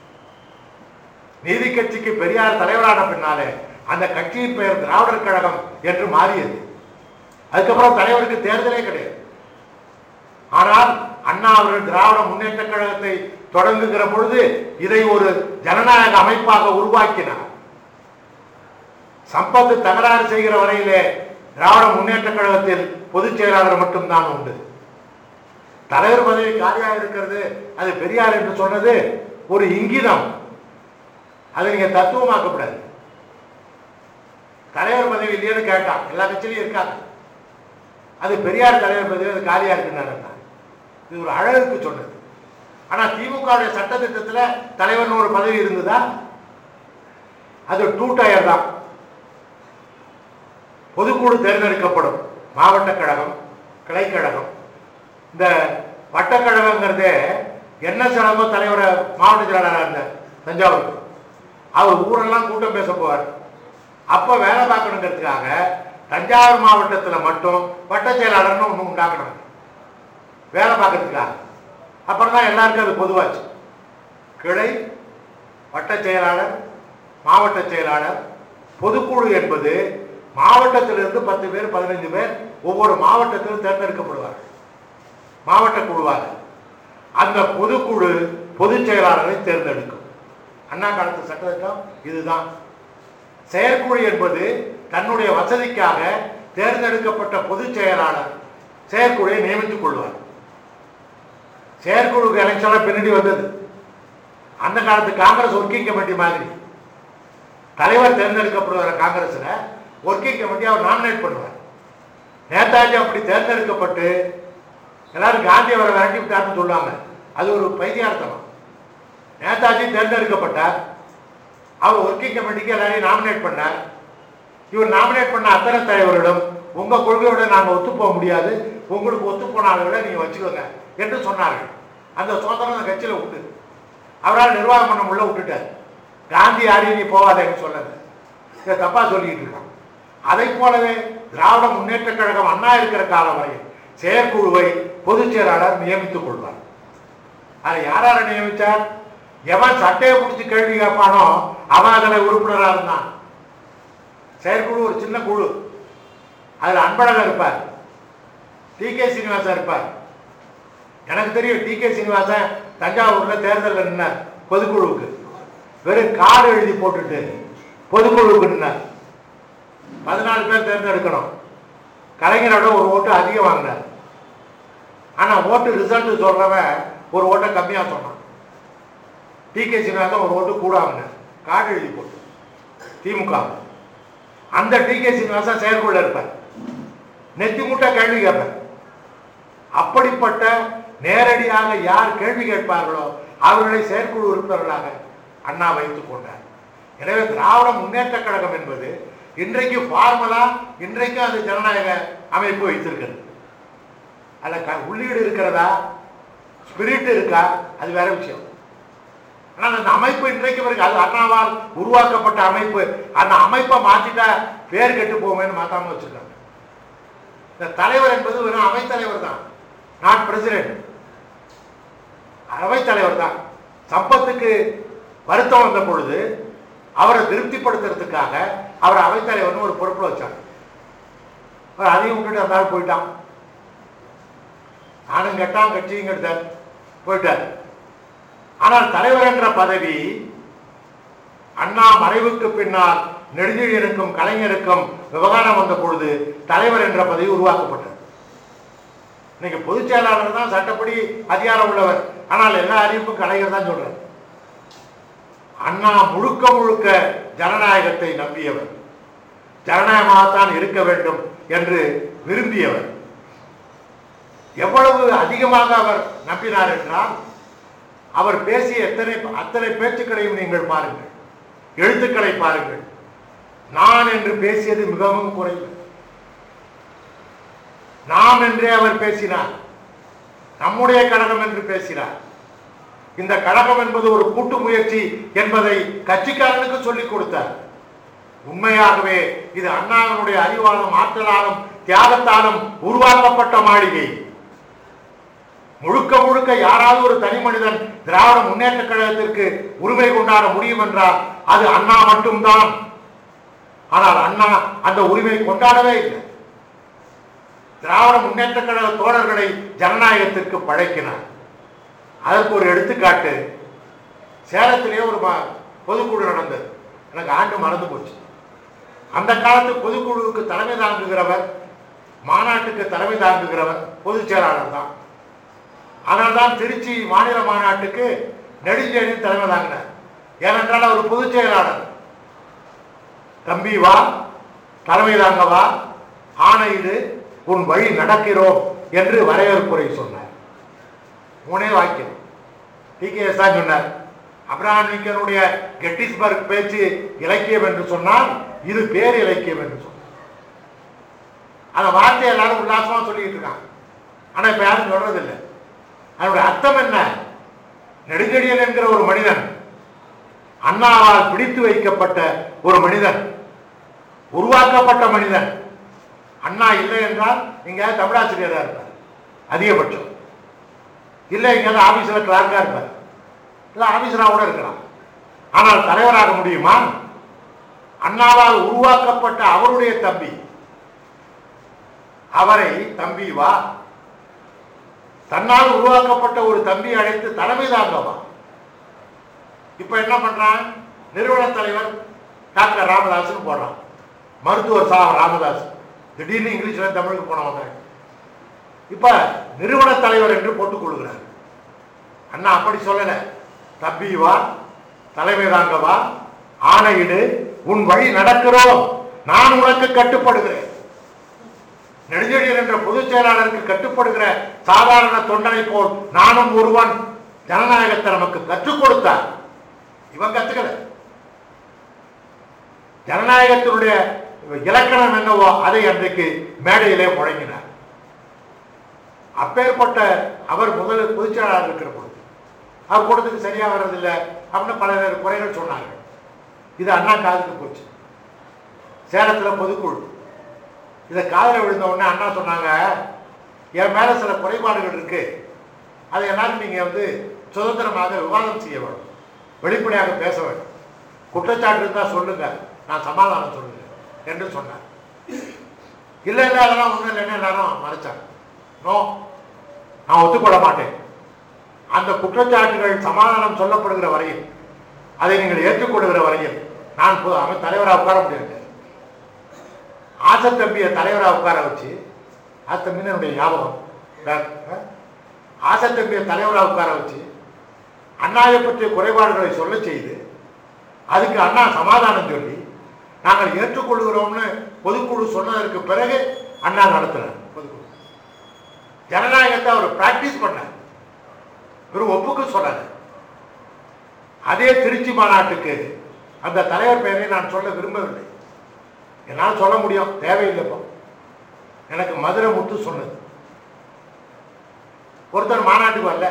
நீதி கட்சிக்கு பெரியார் தலைவரான பின்னாலே அந்த கட்சியின் பெயர் திராவிடர் கழகம் என்று மாறியது அதுக்கப்புறம் தலைவருக்கு தேர்தலே கிடையாது ஆனால் அண்ணா அவர்கள் திராவிட முன்னேற்ற கழகத்தை தொடங்குகிற பொழுது இதை ஒரு ஜனநாயக அமைப்பாக உருவாக்கினார் சம்பத்து தகராறு செய்கிற வரையிலே திராவிட முன்னேற்ற கழகத்தில் பொதுச் செயலாளர் மட்டும்தான் உண்டு தலைவர் பதவி காலியாக இருக்கிறது அது பெரியார் என்று சொன்னது ஒரு இங்கிதம் அதை நீங்க தத்துவமாக்கப்படாது தலைவர் பதவி இல்லையேன்னு கேட்டான் எல்லா கட்சியிலையும் இருக்காங்க அது பெரியார் தலைவர் பதவி அது காலியா இருக்குன்னு இது ஒரு அழகுக்கு சொன்னது ஆனா திமுகவுடைய சட்டத்திட்டத்துல தலைவர்னு ஒரு பதவி இருந்ததா அது டூ டயர் தான் பொதுக்குழு தேர்ந்தெடுக்கப்படும் மாவட்ட கழகம் கிளைக்கழகம் இந்த வட்டக்கழகங்கிறதே என்ன செலவோ தலைவரை மாவட்ட செயலாளராக இருந்தார் தஞ்சாவூர் அவர் ஊரெல்லாம் கூட்டம் பேச போவார் அப்போ வேலை பார்க்கணுங்கிறதுக்காக தஞ்சாவூர் மாவட்டத்தில் மட்டும் வட்ட செயலாளர்னு ஒன்று உண்டாக்கணும் வேலை பார்க்கறதுக்காக அப்புறம் தான் எல்லாருக்கும் அது பொதுவாச்சு கிளை வட்ட செயலாளர் மாவட்ட செயலாளர் பொதுக்குழு என்பது மாவட்டத்திலிருந்து பத்து பேர் பதினைஞ்சு பேர் ஒவ்வொரு மாவட்டத்திலும் தேர்ந்தெடுக்கப்படுவார்கள் மாவட்ட குழுவாக அந்த பொதுக்குழு பொதுச் செயலாளரை தேர்ந்தெடுக்கும் அண்ணா காலத்து சட்டத்திட்டம் இதுதான் செயற்குழு என்பது தன்னுடைய வசதிக்காக தேர்ந்தெடுக்கப்பட்ட பொதுச் செயலாளர் செயற்குழுவை நியமித்துக் கொள்வார் செயற்குழுக்கு எலெக்ஷன் பின்னாடி வந்தது அந்த காலத்து காங்கிரஸ் ஒர்க்கிங் கமிட்டி மாதிரி தலைவர் தேர்ந்தெடுக்கப்படுவார் காங்கிரஸ்ல ஒர்க்கிங் கமிட்டி அவர் நாமினேட் பண்ணுவார் நேதாஜி அப்படி தேர்ந்தெடுக்கப்பட்டு எல்லாரும் காந்தி அவரை விரட்டி விட்டார்னு சொல்லுவாங்க அது ஒரு பைத்தியார்த்தம் நேதாஜி தேர்ந்தெடுக்கப்பட்டார் அவர் ஒர்க்கிங் கமிட்டிக்கு எல்லாரையும் நாமினேட் பண்ணார் இவர் நாமினேட் பண்ண அத்தனை தலைவர்களும் உங்க கொள்கையோட நாங்க ஒத்து போக முடியாது உங்களுக்கு ஒத்து போன ஆளுகளை நீங்க வச்சுக்கோங்க என்று சொன்னார்கள் அந்த சுதந்திரம் அந்த கட்சியில உண்டு அவரால் நிர்வாகம் பண்ண முடியல விட்டுட்டார் காந்தி யாரையும் நீ போகாதேன்னு சொன்னது இதை தப்பா சொல்லிட்டு இருக்கான் அதை போலவே திராவிட முன்னேற்ற கழகம் அண்ணா இருக்கிற காலம் வரை செயற்குழுவை பொதுச் செயலாளர் நியமித்துக் கொள்வார் அதை யாரால நியமிச்சார் எவன் சட்டையை பிடிச்சி கேள்வி கேட்பானோ அவன் அதில் உறுப்பினராக இருந்தான் செயற்குழு ஒரு சின்ன குழு அதில் அன்பழகர் இருப்பார் டி கே சீனிவாசன் இருப்பார் எனக்கு தெரியும் டி கே சீனிவாசன் தஞ்சாவூர்ல தேர்தலில் நின்னார் பொதுக்குழுவுக்கு வெறும் கார்டு எழுதி போட்டுட்டு பொதுக்குழுவுக்கு நின்னார் பதினாலு பேர் தேர்ந்தெடுக்கணும் கலைஞரோட ஒரு ஓட்டு அதிகம் வாங்கினார் ஆனா ஓட்டு ரிசல்ட் சொல்றவன் ஒரு ஓட்டை கம்மியா சொன்னான் டி கே சீனிவாசன் ஒரு ஓட்டு கூட வாங்கினார் கார்டு எழுதி போட்டு திமுக அந்த டி கே சீனிவாசன் செயற்குள்ள இருப்பார் நெத்தி முட்டை கேள்வி கேட்பார் அப்படிப்பட்ட நேரடியாக யார் கேள்வி கேட்பார்களோ அவர்களை செயற்குழு உறுப்பினர்களாக அண்ணா வைத்துக் கொண்டார் எனவே திராவிட முன்னேற்ற கழகம் என்பது இன்றைக்கு ஃபார்மலா இன்றைக்கு அது ஜனநாயக அமைப்பு வைத்திருக்கிறது அதுல க- உள்ளீடு இருக்கிறதா ஸ்பிரிட் இருக்கா அது வேற விஷயம் ஆனால் அந்த அமைப்பு இன்றைக்கு வரைக்கும் அது அண்ணாவால் உருவாக்கப்பட்ட அமைப்பு அந்த அமைப்பை மாத்திட்டா பேர் கெட்டு போவேன்னு மாத்தாம வச்சிருக்காங்க இந்த தலைவர் என்பது வெறும் அவைத்தலைவர் தான் நாட் பிரசிடென்ட் அவைத்தலைவர் தான் சம்பத்துக்கு வருத்தம் வந்த பொழுது அவரை திருப்திப்படுத்துறதுக்காக அவர் அவைத்தலைவர்னு ஒரு பொறுப்புல வச்சாங்க அவர் அதையும் விட்டுட்டு அந்த ஆள் போயிட்டான் நானும் கெட்டான் கட்சியும் கெட்டார் போயிட்டார் ஆனால் தலைவர் என்ற பதவி அண்ணா மறைவுக்கு பின்னால் நெடுஞ்செழியனுக்கும் கலைஞருக்கும் விவகாரம் வந்த பொழுது தலைவர் என்ற பதவி உருவாக்கப்பட்டது இன்னைக்கு பொதுச் செயலாளர் தான் சட்டப்படி அதிகாரம் உள்ளவர் ஆனால் எல்லா அறிவிப்பும் கலைஞர் தான் சொல்றார் அண்ணா முழுக்க முழுக்க ஜனநாயகத்தை நம்பியவர் ஜனநாயகமாகத்தான் இருக்க வேண்டும் என்று விரும்பியவர் எவ்வளவு அதிகமாக அவர் நம்பினார் என்றால் அவர் பேசிய எத்தனை அத்தனை பேச்சுக்களையும் நீங்கள் பாருங்கள் எழுத்துக்களை பாருங்கள் நான் என்று பேசியது மிகவும் குறைவு நாம் என்றே அவர் பேசினார் நம்முடைய கழகம் என்று பேசினார் இந்த கழகம் என்பது ஒரு கூட்டு முயற்சி என்பதை கட்சிக்காரனுக்கு சொல்லிக் கொடுத்தார் உண்மையாகவே இது அண்ணாவினுடைய அறிவாலும் ஆற்றலாலும் தியாகத்தாலும் உருவாக்கப்பட்ட மாளிகை முழுக்க முழுக்க யாராவது ஒரு தனி மனிதன் திராவிட முன்னேற்ற கழகத்திற்கு உரிமை கொண்டாட முடியும் என்றால் அது அண்ணா மட்டும்தான் ஆனால் அண்ணா அந்த உரிமை கொண்டாடவே இல்லை திராவிட முன்னேற்ற கழக தோழர்களை ஜனநாயகத்திற்கு பழக்கினார் அதற்கு ஒரு எடுத்துக்காட்டு சேலத்திலே ஒரு ம- பொதுக்குழு நடந்தது எனக்கு ஆண்டு மறந்து போச்சு அந்த காலத்து பொதுக்குழுவுக்கு தலைமை தாங்குகிறவர் மாநாட்டுக்கு தலைமை தாங்குகிறவர் பொதுச் செயலாளர் தான் அதனால்தான் திருச்சி மாநில மாநாட்டுக்கு நெடுஞ்செழியன் தலைமை தாங்கினார் ஏனென்றால் அவர் பொதுச் செயலாளர் தம்பி வா தலைமை தாங்க வா ஆணையிடு உன் வழி நடக்கிறோம் என்று வரவேற்புரை சொன்னார் மூணே வாக்கியம் டி கே எஸ் தான் சொன்னார் அப்ரஹாம் லிங்கனுடைய கெட்டிஸ்பர்க் பேச்சு இலக்கியம் என்று சொன்னால் இது பேர் இலக்கியம் என்று சொன்னார் அந்த வார்த்தை எல்லாரும் உல்லாசமா சொல்லிட்டு இருக்காங்க ஆனா இப்ப யாரும் சொல்றது இல்லை அதனுடைய அர்த்தம் என்ன நெடுஞ்செழியன் என்கிற ஒரு மனிதன் அண்ணாவால் பிடித்து வைக்கப்பட்ட ஒரு மனிதன் உருவாக்கப்பட்ட மனிதன் அண்ணா இல்லை என்றால் இங்க தமிழாசிரியரா இருப்பார் அதிகபட்சம் இல்லை எங்கேயாவது ஆபீஸில் கிளார்க்கா இருப்பார் இல்லை ஆபீஸராக கூட இருக்கலாம் ஆனால் தலைவராக முடியுமா அண்ணாவால் உருவாக்கப்பட்ட அவருடைய தம்பி அவரை தம்பி வா தன்னால் உருவாக்கப்பட்ட ஒரு தம்பி அழைத்து தலைமை தாங்கவா இப்ப என்ன பண்றான் நிறுவன தலைவர் டாக்டர் ராமதாஸ்னு போடுறான் மருத்துவர் சா ராமதாஸ் திடீர்னு இங்கிலீஷ்ல தமிழுக்கு போனவங்க இப்ப நிறுவன தலைவர் என்று போட்டுக் கொள்கிறார் அண்ணா அப்படி சொல்லல தம்பி வா தலைமை தாங்க வா ஆணையிடு உன் வழி நடக்கிறோம் நான் உனக்கு கட்டுப்படுகிறேன் நெடுஞ்செழியன் என்ற பொதுச் செயலாளருக்கு கட்டுப்படுகிற சாதாரண தொண்டனை போல் நானும் ஒருவன் ஜனநாயகத்தை நமக்கு கற்றுக் கொடுத்தார் இவன் கத்துக்கல ஜனநாயகத்தினுடைய இலக்கணம் என்னவோ அதை அன்றைக்கு மேடையிலே முழங்கினார் அப்பேற்பட்ட அவர் முதல் பொதுச் செயலாளர் இருக்கிற பொழுது அவர் கூட்டத்துக்கு சரியா வர்றதில்லை அப்படின்னு பல குறைகள் சொன்னாங்க இது அண்ணா காதுக்கு போச்சு சேலத்துல பொதுக்குழு இதை காதல விழுந்த உடனே அண்ணா சொன்னாங்க என் மேல சில குறைபாடுகள் இருக்கு அதை எல்லாரும் நீங்க வந்து சுதந்திரமாக விவாதம் செய்ய வேண்டும் வெளிப்படையாக பேச வேண்டும் குற்றச்சாட்டு இருந்தா சொல்லுங்க நான் சமாதானம் சொல்லுங்க என்று சொன்னார் இல்லை இல்லை அதெல்லாம் ஒன்றும் இல்லைன்னு எல்லாரும் மறைச்சாங்க நோ நான் ஒத்துக்கொள்ள மாட்டேன் அந்த குற்றச்சாட்டுகள் சமாதானம் சொல்லப்படுகிற வரையில் அதை நீங்கள் ஏற்றுக்கொள்கிற வரையில் நான் பொது- அவன் தலைவராக உட்கார முடியாது ஆசத்தம்பியை தலைவராக உட்கார வச்சு ஆசத்தம்பின்னு என்னுடைய ஞாபகம் வேற- ஆ? ஆசத்தம்பியை தலைவராக உட்கார வச்சு அண்ணாவை பற்றிய குறைபாடுகளை சொல்ல செய்து அதுக்கு அண்ணா சமாதானம் சொல்லி நாங்கள் ஏற்றுக்கொள்கிறோம்னு பொதுக்குழு சொன்னதற்கு பிறகு அண்ணா நடத்தினார் பொதுக்குழு ஜனநாயகத்தை அவர் பிராக்டிஸ் பண்ணார் ஒரு ஒப்புக்கு சொன்னார் அதே திருச்சி மாநாட்டுக்கு அந்த தலைவர் பெயரை நான் சொல்ல விரும்பவில்லை என்னால் சொல்ல முடியும் தேவையில்லை இப்போ எனக்கு மதுரை முத்து சொன்னது ஒருத்தர் மாநாட்டுக்கு வரல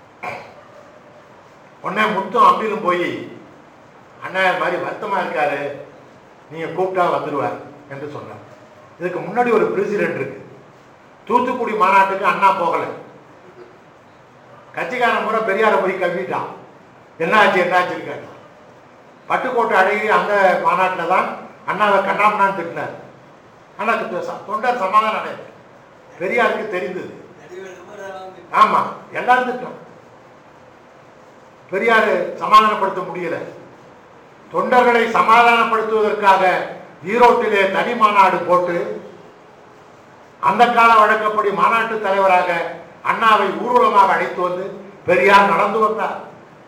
உடனே முத்தும் அம்பிலும் போய் அண்ணா இது மாதிரி வருத்தமா இருக்காரு நீங்க கூப்பிட்டா வந்துடுவார் என்று சொன்னார் இதுக்கு முன்னாடி ஒரு பிரசிடென்ட் இருக்கு தூத்துக்குடி மாநாட்டுக்கு அண்ணா போகல கட்சிக்காரன் முறை பெரியாரை போய் கல்விட்டான் என்னாச்சு என்னாச்சுன்னு கேட்டான் பட்டுக்கோட்டை அழகி அந்த மாநாட்டில் தான் அண்ணாவை கண்ணாமண்ணான்னு திட்டினார் ஆனால் தொண்டர் சமாதானம் அடையல பெரியாருக்கு தெரிந்தது ஆமா எல்லாரும் திட்டம் பெரியாரு சமாதானப்படுத்த முடியல தொண்டர்களை சமாதானப்படுத்துவதற்காக ஈரோட்டிலே தனி மாநாடு போட்டு அந்த கால வழக்கப்படி மாநாட்டு தலைவராக அண்ணாவை ஊர்வலமாக அழைத்து வந்து பெரியார் நடந்து வந்தார்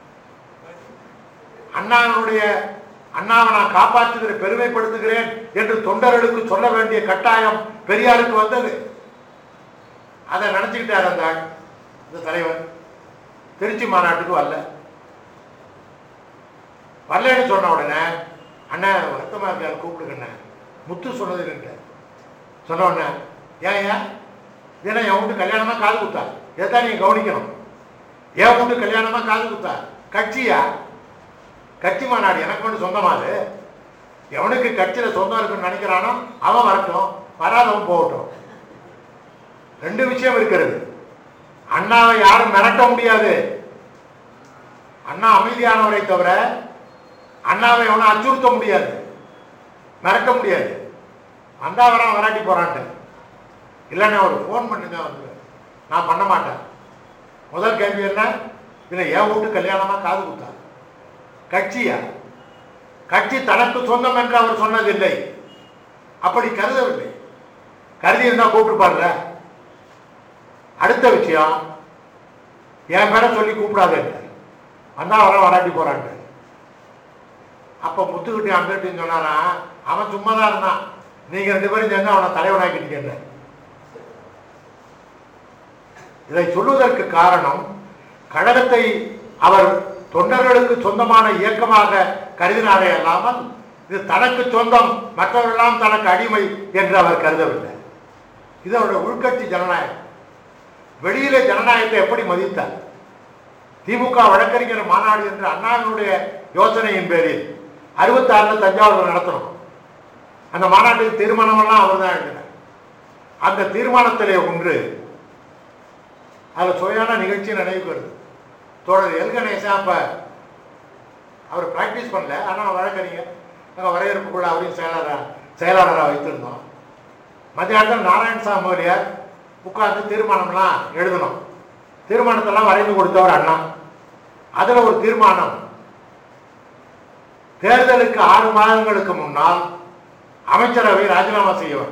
அண்ணாவினுடைய அண்ணாவை நான் காப்பாற்றுகிற பெருமைப்படுத்துகிறேன் என்று தொண்டர்களுக்கு சொல்ல வேண்டிய கட்டாயம் பெரியாருக்கு வந்தது அதை நினைச்சுக்கிட்டார் அந்த ஆள், இந்த தலைவர் திருச்சி மாநாட்டுக்கு வரல வரலன்னு சொன்ன உடனே அண்ணன் வருத்தமா இருக்காரு கூப்பிடுங்கண்ணே முத்து சொன்னது இல்லைன்ட்டு சொன்ன உடனே ஏன் ஏன் ஏன்னா என் வீட்டு கல்யாணமா காது குத்தா இதைத்தான் நீங்க கவனிக்கணும் என் வீட்டு கல்யாணமா காது குத்தா கட்சியா கட்சி மாநாடு எனக்கு ஒன்று சொந்தமாது எவனுக்கு கட்சியில சொந்தம் இருக்குன்னு நினைக்கிறானோ அவன் வரட்டும் வராதவன் போகட்டும் ரெண்டு விஷயம் இருக்கிறது அண்ணாவை யாரும் மிரட்ட முடியாது அண்ணா அமைதியானவரை தவிர அண்ணாவை எவனும் அச்சுறுத்த முடியாது மிரட்ட முடியாது வந்தா வரான் வராட்டி போறான்ட்டு இல்லைன்னா ஒரு ஃபோன் பண்ணுங்க வந்து நான் பண்ண மாட்டேன் முதல் கேள்வி என்ன இல்லை என் வீட்டு கல்யாணமா காது குத்தா கட்சியா கட்சி தனக்கு சொந்தம் என்று அவர் சொன்னதில்லை அப்படி கருதவில்லை கருதி இருந்தா கூப்பிட்டுப்பாருல அடுத்த விஷயம் என் பேரை சொல்லி கூப்பிடாதேன்ட்டு வந்தா வர வராட்டி போறான்ட்டு அப்ப முத்துக்கிட்டி அங்கிட்டு சொன்னாரா அவன் சும்மா தான் இருந்தான் நீங்க ரெண்டு பேரும் சேர்ந்து அவனை தலைவனாக்கிட்டீங்க இதை சொல்வதற்கு காரணம் கழகத்தை அவர் தொண்டர்களுக்கு சொந்தமான இயக்கமாக கருதினாரே அல்லாமல் இது தனக்கு சொந்தம் மற்றவர்களெல்லாம் தனக்கு அடிமை என்று அவர் கருதவில்லை இது அவருடைய உள்கட்சி ஜனநாயகம் வெளியிலே ஜனநாயகத்தை எப்படி மதித்தார் திமுக வழக்கறிஞர் மாநாடு என்ற அண்ணாவினுடைய யோசனையின் பேரில் அறுபத்தாறுல தஞ்சாவூர் நடத்தணும் அந்த மாநாட்டுக்கு தீர்மானமெல்லாம் அவர் தான் எழுதினார் அந்த தீர்மானத்திலே ஒன்று அதில் சுவையான நிகழ்ச்சி நினைவுக்கு வருது தோழர் எல் கணேசன் அப்போ அவர் ப்ராக்டிஸ் பண்ணல ஆனால் வழக்கறிஞர் நாங்கள் வரையறுப்புக்குள்ள அவரையும் செயலாளராக செயலாளராக வைத்திருந்தோம் மத்தியானத்தில் நாராயணசாமி மோரியார் உட்கார்ந்து தீர்மானம்லாம் எழுதணும் தீர்மானத்தெல்லாம் வரைந்து கொடுத்தவர் அண்ணா அதில் ஒரு தீர்மானம் தேர்தலுக்கு ஆறு மாதங்களுக்கு முன்னால் அமைச்சரவை ராஜினாமா செய்யவர்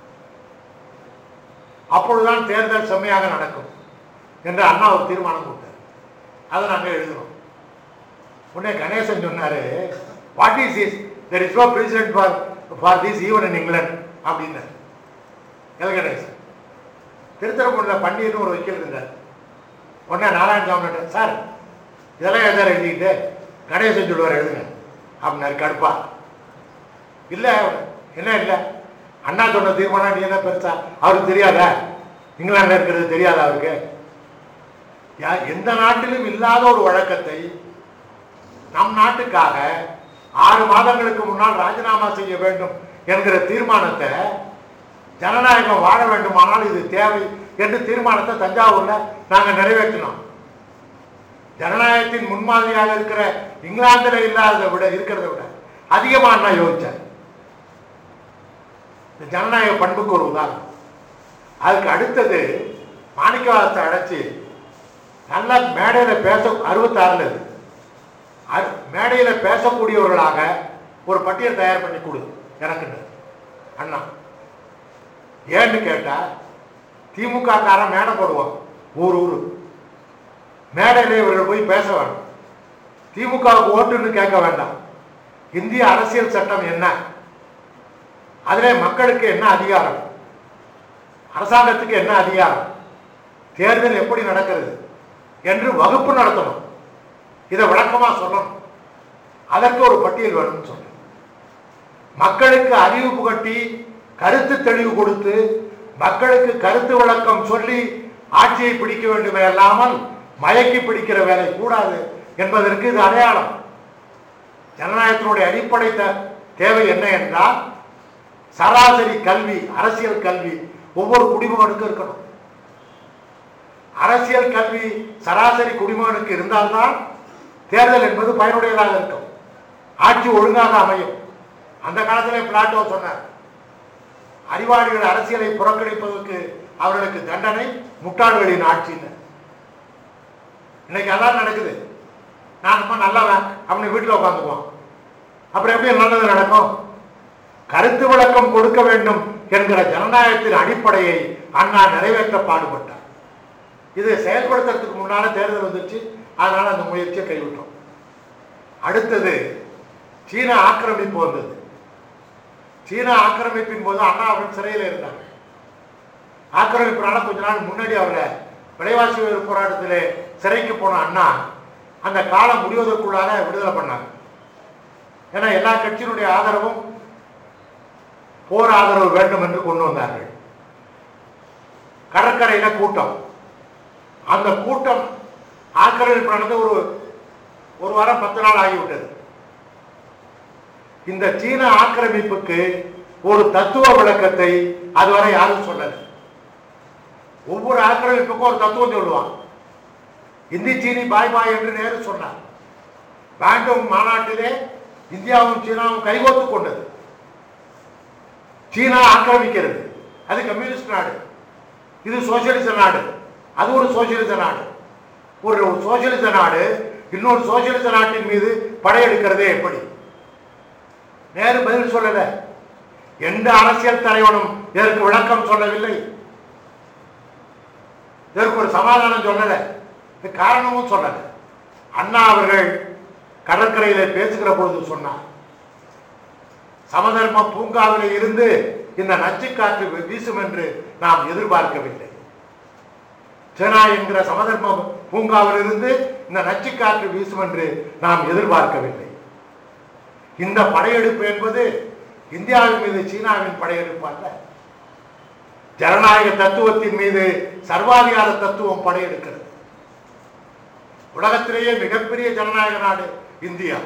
அப்பொழுதுதான் தேர்தல் செம்மையாக நடக்கும் என்று அண்ணா ஒரு தீர்மானம் கொடுத்தார் அதை நாங்கள் எழுதினோம் உடனே கணேசன் சொன்னாரு what is is there is no president for for this even in England அப்படின்னாரு எல் கணேசன் திருத்தரப்பூரில் பன்னீர்னு ஒரு வக்கீல் இருந்தார் உடனே நாராயணசாமி சார் இதெல்லாம் எதாவது எழுதிக்கிட்டு கணேசன் சொல்லுவார் எழுதுங்க அப்படின்னாரு கடுப்பா இல்லை என்ன இல்லை அண்ணா சொன்ன தீர்மானம் நீ என்ன பெருசா அவருக்கு தெரியாதா இங்கிலாந்துல இருக்கிறது தெரியாதா அவருக்கு யா- எந்த நாட்டிலும் இல்லாத ஒரு வழக்கத்தை நம் நாட்டுக்காக ஆறு மாதங்களுக்கு முன்னால் ராஜினாமா செய்ய வேண்டும் என்கிற தீர்மானத்தை ஜனநாயகம் வாழ வேண்டுமானால் இது தேவை என்று தீர்மானத்தை தஞ்சாவூர்ல நாங்க நிறைவேற்றினோம் ஜனநாயகத்தின் முன்மாதிரியாக இருக்கிற இங்கிலாந்துல இல்லாததை விட இருக்கிறத விட அதிகமா அண்ணா யோசிச்சார் இந்த ஜனநாயக பண்புக்கு ஒரு உதாரணம் அதுக்கு அடுத்தது மாணிக்கவாசத்தை அழைச்சி நல்ல மேடையில பேச அறுபத்தாறுல இது அரு- மேடையில பேசக்கூடியவர்களாக ஒரு பட்டியல் தயார் பண்ணி கொடு எனக்குன்னு அண்ணா ஏன்னு கேட்டா திமுக காரன் மேடை போடுவான் ஊர் ஊரு மேடையில இவர்கள் போய் பேச வேண்டாம் திமுகவுக்கு ஓட்டுன்னு கேட்க வேண்டாம் இந்திய அரசியல் சட்டம் என்ன அதிலே மக்களுக்கு என்ன அதிகாரம் அரசாங்கத்துக்கு என்ன அதிகாரம் தேர்தல் எப்படி நடக்கிறது என்று வகுப்பு நடத்தணும் இதை விளக்கமா சொல்லணும் அதற்கு ஒரு பட்டியல் வேணும்னு சொன்னேன் மக்களுக்கு அறிவு புகட்டி கருத்து தெளிவு கொடுத்து மக்களுக்கு கருத்து விளக்கம் சொல்லி ஆட்சியை பிடிக்க வேண்டுமே அல்லாமல் மயக்கி பிடிக்கிற வேலை கூடாது என்பதற்கு இது அடையாளம் ஜனநாயகத்தினுடைய அடிப்படை த- தேவை என்ன என்றால் சராசரி கல்வி அரசியல் கல்வி ஒவ்வொரு குடிமகனுக்கும் இருக்கணும் அரசியல் கல்வி சராசரி குடிமகனுக்கு இருந்தால்தான் தேர்தல் என்பது பயனுடையதாக இருக்கும் ஆட்சி ஒழுங்காக அமையும் அந்த காலத்திலே பிளாட்டோ சொன்னார் அறிவாளிகள் அரசியலை புறக்கணிப்பதற்கு அவர்களுக்கு தண்டனை முட்டாள்களின் ஆட்சின்னு இன்னைக்கு அதான் நடக்குது நான் ரொம்ப நல்லவன் அப்படின்னு வீட்டில் உட்காந்துக்குவான் அப்புறம் எப்படி நல்லது நடக்கும் கருத்து விளக்கம் கொடுக்க வேண்டும் என்கிற ஜனநாயகத்தின் அடிப்படையை அண்ணா நிறைவேற்ற பாடுபட்டார் இதை செயல்படுத்துறதுக்கு முன்னால தேர்தல் வந்துருச்சு அதனால அந்த முயற்சியை கைவிட்டோம் அடுத்தது சீன ஆக்கிரமிப்பு வந்தது சீன ஆக்கிரமிப்பின் போது அண்ணா அவர்கள் சிறையில் இருந்தாங்க ஆக்கிரமிப்பினால கொஞ்ச நாள் முன்னாடி அவரை விலைவாசி உயர்வு போராட்டத்திலே சிறைக்கு போன அண்ணா அந்த காலம் முடிவதற்குள்ளாக விடுதலை பண்ணாங்க ஏன்னா எல்லா கட்சியினுடைய ஆதரவும் போர் ஆதரவு வேண்டும் என்று கொண்டு வந்தார்கள் கடற்கரையில கூட்டம் அந்த கூட்டம் ஆக்கிரமிப்பு நடந்து ஒரு ஒரு வாரம் பத்து நாள் ஆகிவிட்டது இந்த சீன ஆக்கிரமிப்புக்கு ஒரு தத்துவ விளக்கத்தை அதுவரை யாரும் சொல்லல ஒவ்வொரு ஆக்கிரமிப்புக்கும் ஒரு தத்துவம் சொல்லுவான் இந்தி சீனி பாய் பாய் என்று நேரு சொன்னார் பேண்டோங் மாநாட்டிலே இந்தியாவும் சீனாவும் கைகோத்து கொண்டது சீனா ஆக்கிரமிக்கிறது அது கம்யூனிஸ்ட் நாடு இது சோசியலிச நாடு அது ஒரு சோசியலிச நாடு ஒரு ஒரு சோசியலிச நாடு இன்னொரு சோசியலிச நாட்டின் மீது படையெடுக்கிறதே எப்படி நேரு பதில் சொல்லல எந்த அரசியல் தலைவனும் இதற்கு விளக்கம் சொல்லவில்லை இதற்கு ஒரு சமாதானம் சொல்லல இது காரணமும் சொல்லல அண்ணா அவர்கள் கடற்கரையில பேசுகிற பொழுது சொன்னார் சமதர்ம பூங்காவிலே இருந்து இந்த நச்சுக்காற்று வீ- வீசும் என்று நாம் எதிர்பார்க்கவில்லை சேனா என்கிற சமதர்ம பூங்காவில் இருந்து இந்த நச்சுக்காற்று வீசும் என்று நாம் எதிர்பார்க்கவில்லை இந்த படையெடுப்பு என்பது இந்தியாவின் மீது சீனாவின் படையெடுப்பு அல்ல ஜனநாயக தத்துவத்தின் மீது சர்வாதிகார தத்துவம் படையெடுக்கிறது உலகத்திலேயே மிகப்பெரிய ஜனநாயக நாடு இந்தியா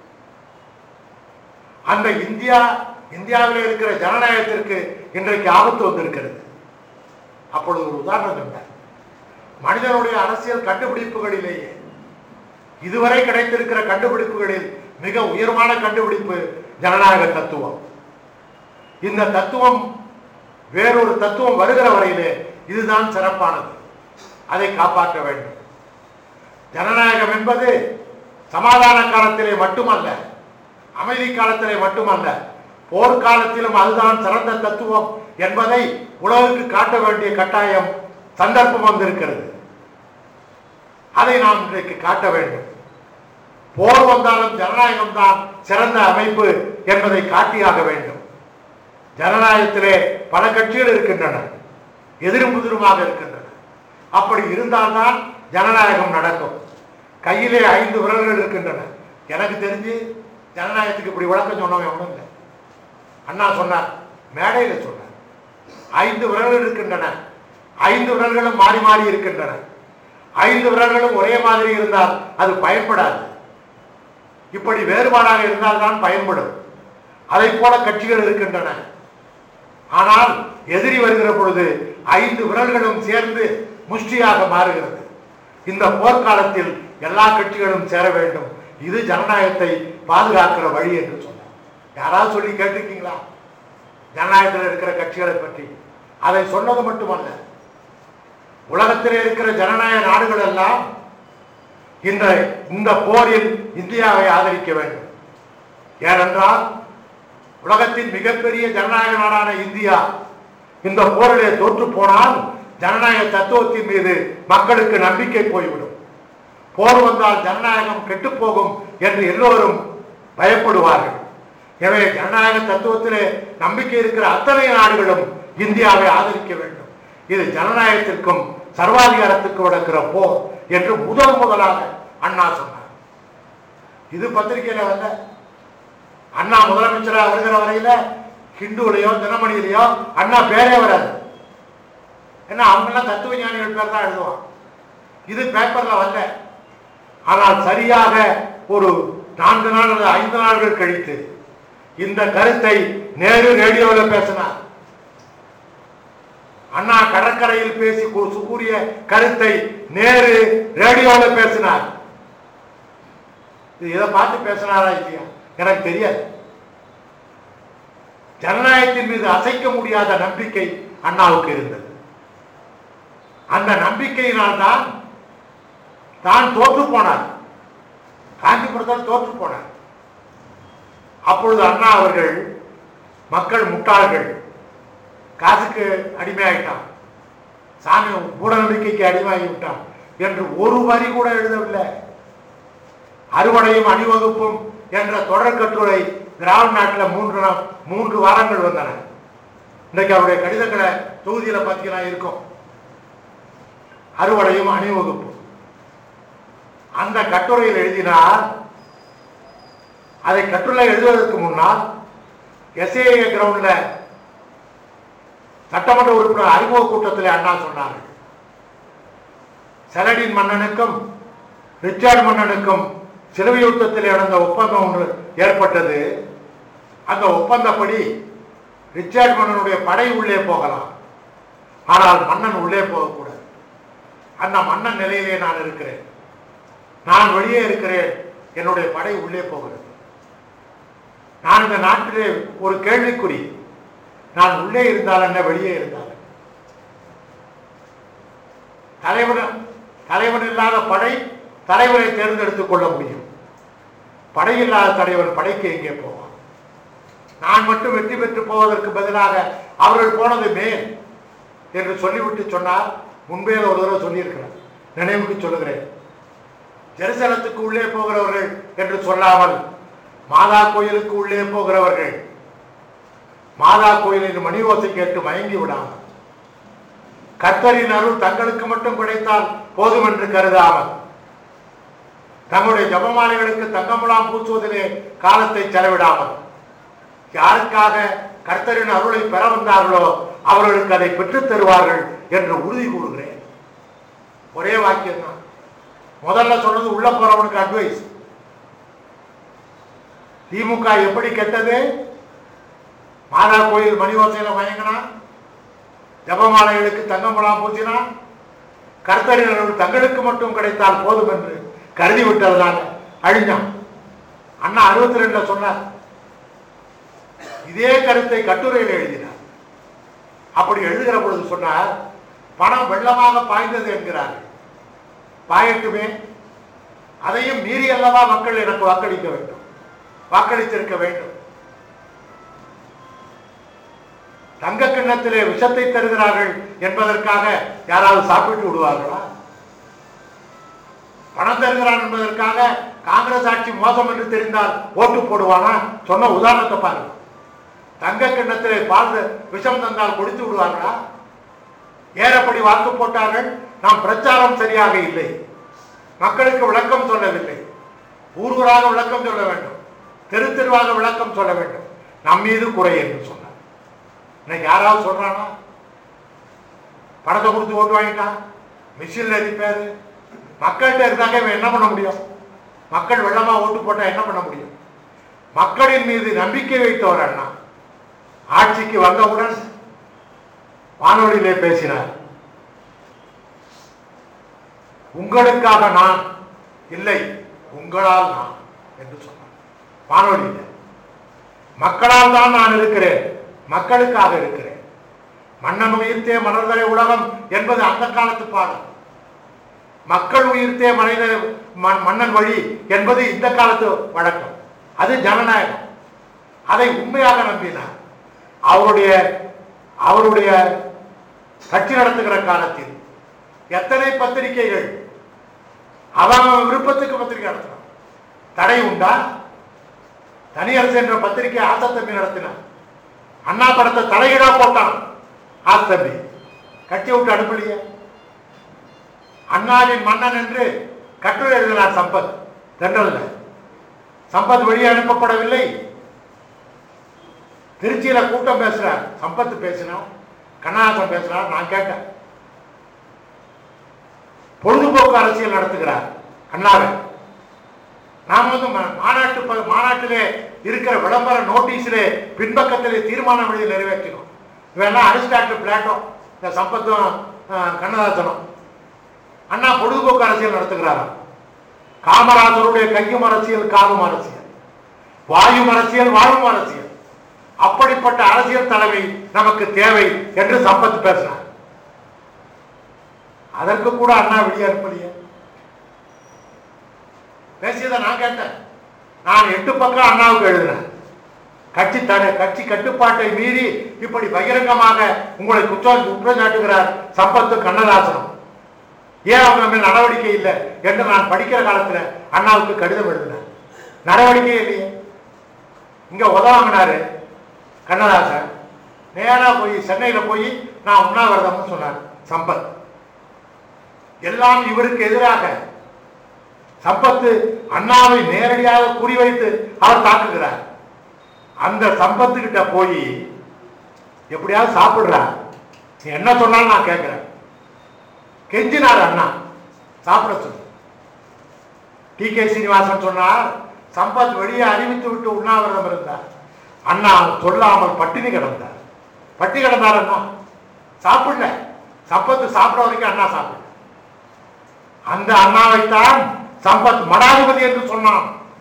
அந்த இந்தியா இந்தியாவில் இருக்கிற ஜனநாயகத்திற்கு இன்றைக்கு ஆபத்து வந்திருக்கிறது அப்பொழுது ஒரு உதாரணம் என்ன மனிதனுடைய அரசியல் கண்டுபிடிப்புகளிலேயே இதுவரை கிடைத்திருக்கிற கண்டுபிடிப்புகளில் மிக உயர்வான கண்டுபிடிப்பு ஜனநாயக தத்துவம் இந்த தத்துவம் வேறொரு தத்துவம் வருகிற வரையிலே இதுதான் சிறப்பானது அதை காப்பாற்ற வேண்டும் ஜனநாயகம் என்பது சமாதான காலத்திலே மட்டுமல்ல அமைதி காலத்திலே மட்டுமல்ல போர்க்காலத்திலும் அதுதான் சிறந்த தத்துவம் என்பதை உலகுக்கு காட்ட வேண்டிய கட்டாயம் சந்தர்ப்பம் வந்திருக்கிறது அதை நாம் இன்றைக்கு காட்ட வேண்டும் போர் வந்தாலும் ஜனநாயகம் தான் சிறந்த அமைப்பு என்பதை காட்டியாக வேண்டும் ஜனநாயகத்திலே பல கட்சிகள் இருக்கின்றன எதிரும் புதிருமாக இருக்கின்றன அப்படி இருந்தால்தான் ஜனநாயகம் நடக்கும் கையிலே ஐந்து விரல்கள் இருக்கின்றன எனக்கு தெரிஞ்சு ஜனநாயகத்துக்கு இப்படி விளக்கம் சொன்னவன் ஒன்றும் இல்லை அண்ணா சொன்னார் மேடையில் சொன்னார் ஐந்து விரல்கள் இருக்கின்றன ஐந்து விரல்களும் மாறி மாறி இருக்கின்றன ஐந்து விரல்களும் ஒரே மாதிரி இருந்தால் அது பயன்படாது இப்படி வேறுபாடாக இருந்தால்தான் பயன்படும் அதை போல கட்சிகள் இருக்கின்றன ஆனால் எதிரி வருகிற பொழுது ஐந்து விரல்களும் சேர்ந்து முஷ்டியாக மாறுகிறது இந்த போர்க்காலத்தில் எல்லா கட்சிகளும் சேர வேண்டும் இது ஜனநாயகத்தை பாதுகாக்கிற வழி என்று சொன்னார் யாராவது சொல்லி கேட்டிருக்கீங்களா ஜனநாயகத்தில் இருக்கிற கட்சிகளை பற்றி அதை சொன்னது மட்டுமல்ல உலகத்தில் இருக்கிற ஜனநாயக நாடுகள் எல்லாம் இந்த இந்த போரில் இந்தியாவை ஆதரிக்க வேண்டும் ஏனென்றால் உலகத்தின் மிகப்பெரிய ஜனநாயக நாடான இந்தியா இந்த போரிலே தோற்று போனால் ஜனநாயக தத்துவத்தின் மீது மக்களுக்கு நம்பிக்கை போய்விடும் போர் வந்தால் ஜனநாயகம் கெட்டுப்போகும் என்று எல்லோரும் பயப்படுவார்கள் எனவே ஜனநாயக தத்துவத்திலே நம்பிக்கை இருக்கிற அத்தனை நாடுகளும் இந்தியாவை ஆதரிக்க வேண்டும் இது ஜனநாயகத்திற்கும் சர்வாதிகாரத்துக்கும் நடக்கிற போர் என்று முதல் முதலாக அண்ணா சொன்னார் இது பத்திரிகையில வந்த அண்ணா முதலமைச்சராக வருகிற வரையில ஹிந்துலையோ தினமணியிலையோ அண்ணா பேரே வராது ஏன்னா அவங்கெல்லாம் தத்துவ ஞானிகள் பேர் தான் எழுதுவான் இது பேப்பர்ல வரல ஆனால் சரியாக ஒரு நான்கு நாள் அல்லது ஐந்து நாட்கள் கழித்து இந்த கருத்தை நேரு ரேடியோவில் பேசினார் அண்ணா கடற்கரையில் பேசி கூ- கூறிய கருத்தை நேரு ரேடியோவில் பேசினார் இது இதை பார்த்து பேசினாரா இல்லையா எனக்கு தெரியாது ஜனநாயகத்தின் மீது அசைக்க முடியாத நம்பிக்கை அண்ணாவுக்கு இருந்தது அந்த நம்பிக்கையினால் தான் தான் தோற்று போனார் காஞ்சிபுரத்தில் தோற்று போனார் அப்பொழுது அண்ணா அவர்கள் மக்கள் முட்டாள்கள் காசுக்கு அடிமையாயிட்டான் சாமி மூட நம்பிக்கைக்கு அடிமையாகி விட்டான் என்று ஒரு வரி கூட எழுதவில்லை அறுவடையும் அணிவகுப்பும் என்ற தொடர் கட்டுரை திராவிட நாட்டில் மூன்று நா- மூன்று வாரங்கள் வந்தன இன்றைக்கு அவருடைய கடிதங்களை தொகுதியில பார்த்தீங்கன்னா இருக்கும் அறுவடையும் அணிவகுப்பும் அந்த கட்டுரையில் எழுதினார் அதை கட்டுரை எழுதுவதற்கு முன்னால் எஸ்ஏ கிரவுண்ட்ல சட்டமன்ற உறுப்பினர் அறிமுக கூட்டத்தில் அண்ணா சொன்னார்கள் செலடின் மன்னனுக்கும் ரிச்சார்ட் மன்னனுக்கும் சிலுவை யுத்தத்தில் நடந்த ஒப்பந்தம் ஒன்று ஏற்பட்டது அந்த ஒப்பந்தப்படி ரிச்சார்ட் மன்னனுடைய படை உள்ளே போகலாம் ஆனால் மன்னன் உள்ளே போகக்கூடாது அந்த மன்னன் நிலையிலே நான் இருக்கிறேன் நான் வெளியே இருக்கிறேன் என்னுடைய படை உள்ளே போகிறது நான் இந்த நாட்டிலே ஒரு கேள்விக்குறி நான் உள்ளே இருந்தால் என்ன வெளியே இருந்தால் என்ன? தலைவன் தலைவன் இல்லாத படை தலைவரை தேர்ந்தெடுத்துக் கொள்ள முடியும் படையில்லாத தலைவன் படைக்கு எங்கே போவான் நான் மட்டும் வெற்றி பெற்று போவதற்கு பதிலாக அவர்கள் போனது மேல் என்று சொல்லிவிட்டு சொன்னார் முன்பே ஒரு தடவை சொல்லியிருக்கிறேன் நினைவுக்கு சொல்லுகிறேன் ஜெருசலத்துக்கு உள்ளே போகிறவர்கள் என்று சொல்லாமல் மாதா கோயிலுக்கு உள்ளே போகிறவர்கள் மாதா கோயிலின் மணி ஓசை கேட்டு மயங்கி விடாமல் கர்த்தரின் அருள் தங்களுக்கு மட்டும் கிடைத்தால் போதும் என்று கருதாமல் தங்களுடைய ஜபமாலைகளுக்கு தங்கமுலாம் பூச்சுவதிலே காலத்தை செலவிடாமல் யாருக்காக கர்த்தரின் அருளை பெற வந்தார்களோ அவர்களுக்கு அதை பெற்றுத் தருவார்கள் என்று உறுதி கூறுகிறேன் ஒரே வாக்கியம் தான் முதல்ல சொன்னது உள்ள போறவனுக்கு அட்வைஸ் திமுக எப்படி கெட்டது மாதா கோயில் மணி ஓசையில மயங்கினா ஜபமாலைகளுக்கு தங்கமுலாம் பூச்சினா கர்த்தரின் அருள் தங்களுக்கு மட்டும் கிடைத்தால் போதும் என்று கருதி விட்டதுனால அழிஞ்சான் அண்ணா அறுபத்தி ரெண்டுல சொன்னார் இதே கருத்தை கட்டுரையில் எழுதினார் அப்படி எழுதுகிற பொழுது சொன்னார் பணம் வெள்ளமாக பாய்ந்தது என்கிறார்கள் பாயட்டுமே அதையும் மீறி அல்லவா மக்கள் எனக்கு வாக்களிக்க வேண்டும் வாக்களித்திருக்க வேண்டும் தங்க கிண்ணத்திலே விஷத்தை தருகிறார்கள் என்பதற்காக யாராவது சாப்பிட்டு விடுவார்களா பணம் தருகிறான் என்பதற்காக காங்கிரஸ் ஆட்சி மோசம் என்று தெரிந்தால் ஓட்டு போடுவானா சொன்ன உதாரணத்தை பாருங்க தங்க கிண்ணத்திலே பால் விஷம் தந்தால் கொடுத்து விடுவார்களா ஏறப்படி வாக்கு போட்டார்கள் நாம் பிரச்சாரம் சரியாக இல்லை மக்களுக்கு விளக்கம் சொல்லவில்லை ஊர் ஊராக விளக்கம் சொல்ல வேண்டும் தெரு தெருவாக விளக்கம் சொல்ல வேண்டும் நம் மீது குறை என்று சொன்னார் இன்னைக்கு யாராவது சொல்றானா பணத்தை கொடுத்து ஓட்டு வாங்கிட்டான் மிஷின்ல ரிப்பேரு மக்கள்கிட்ட இருந்தாங்க இவன் என்ன பண்ண முடியும் மக்கள் வெள்ளமா ஓட்டு போட்டா என்ன பண்ண முடியும் மக்களின் மீது நம்பிக்கை வைத்தவர் அண்ணா ஆட்சிக்கு வந்தவுடன் வானொலியிலே பேசினார் உங்களுக்காக நான் இல்லை உங்களால் நான் என்று சொன்னார் வானொலியில மக்களால் தான் நான் இருக்கிறேன் மக்களுக்காக இருக்கிறேன் மன்னன் உயிர்த்தே மலர்தலை உலகம் என்பது அந்த காலத்து பாடல் மக்கள் உயிர்த்தே மனித ம- மன்னன் வழி என்பது இந்த காலத்து வழக்கம் அது ஜனநாயகம் அதை உண்மையாக நம்பினார் அவருடைய அவருடைய கட்சி நடத்துகிற காலத்தில் எத்தனை பத்திரிகைகள் அவன் அவன் விருப்பத்துக்கு பத்திரிகை நடத்தினான் தடை உண்டா தனியரசு என்ற பத்திரிகை ஆசத்தம்பி நடத்தினான் அண்ணா படத்தை தலையிடா போட்டான் ஆசத்தம்பி கட்சி விட்டு அனுப்பலையே அண்ணாவின் மன்னன் என்று கட்டுரை எழுதினார் சம்பத் தென்றல்ல சம்பத் வெளியே அனுப்பப்படவில்லை திருச்சியில கூட்டம் பேசுறார் சம்பத் பேசினார் கண்ணாசன் பேசுறார் நான் கேட்டேன் பொழுதுபோக்கு அரசியல் நடத்துகிறார் அண்ணாவை நாம் வந்து ம- மாநாட்டு ப- மாநாட்டிலே இருக்கிற விளம்பர நோட்டீஸிலே பின்பக்கத்திலே தீர்மானம் எழுதி நிறைவேற்றினோம் இவெல்லாம் அரிஸ்டாட்டில் பிளாட்டோ இந்த சம்பத்தும் அஹ், கண்ணதாசனும் அண்ணா பொழுதுபோக்கு அரசியல் நடத்துகிறாராம் காமராஜருடைய கையும் அரசியல் காலும் அரசியல் வாயும் அரசியல் வாழும் அரசியல் அப்படிப்பட்ட அரசியல் தலைமை நமக்கு தேவை என்று சம்பத் பேசினார் அதற்கு கூட அண்ணா வெளியே அனுப்பலையே பேசியதை நான் கேட்டேன் நான் எட்டு பக்கம் அண்ணாவுக்கு எழுதினேன் கட்சி தடை கட்சி கட்டுப்பாட்டை மீறி இப்படி பகிரங்கமாக உங்களை குற்றம் குற்றம் சாட்டுகிறார் சம்பத்து கண்ணதாசனம் ஏன் அவங்க மேல் நடவடிக்கை இல்லை என்று நான் படிக்கிற காலத்துல அண்ணாவுக்கு கடிதம் எழுதினேன் நடவடிக்கை இல்லையே இங்க உதவாங்கினாரு கண்ணதாசன் நேரா போய் சென்னையில போய் நான் உண்ணாவிரதம்னு சொன்னார் சம்பத் எல்லாம் இவருக்கு எதிராக சம்பத்து அண்ணாவை நேரடியாக குறிவைத்து அவர் தாக்குகிறார் அந்த சம்பத்து கிட்ட போய் எப்படியாவது சாப்பிடுறார் நீ என்ன சொன்னாலும் நான் கேட்கிறேன் கெஞ்சினார் அண்ணா சாப்பிட சொல்லு டி கே சீனிவாசன் சொன்னார் சம்பத் வெளியே அறிவித்து விட்டு உண்ணாவிரதம் இருந்தார் அண்ணா சொல்லாமல் பட்டினி கிடந்தார் பட்டி கிடந்தார் அண்ணா சாப்பிடல சம்பத்து சாப்பிட வரைக்கும் அண்ணா சாப்பிடல அந்த அண்ணாவைத்தான் சம்பத் மடாதிபதி என்று சொன்னான்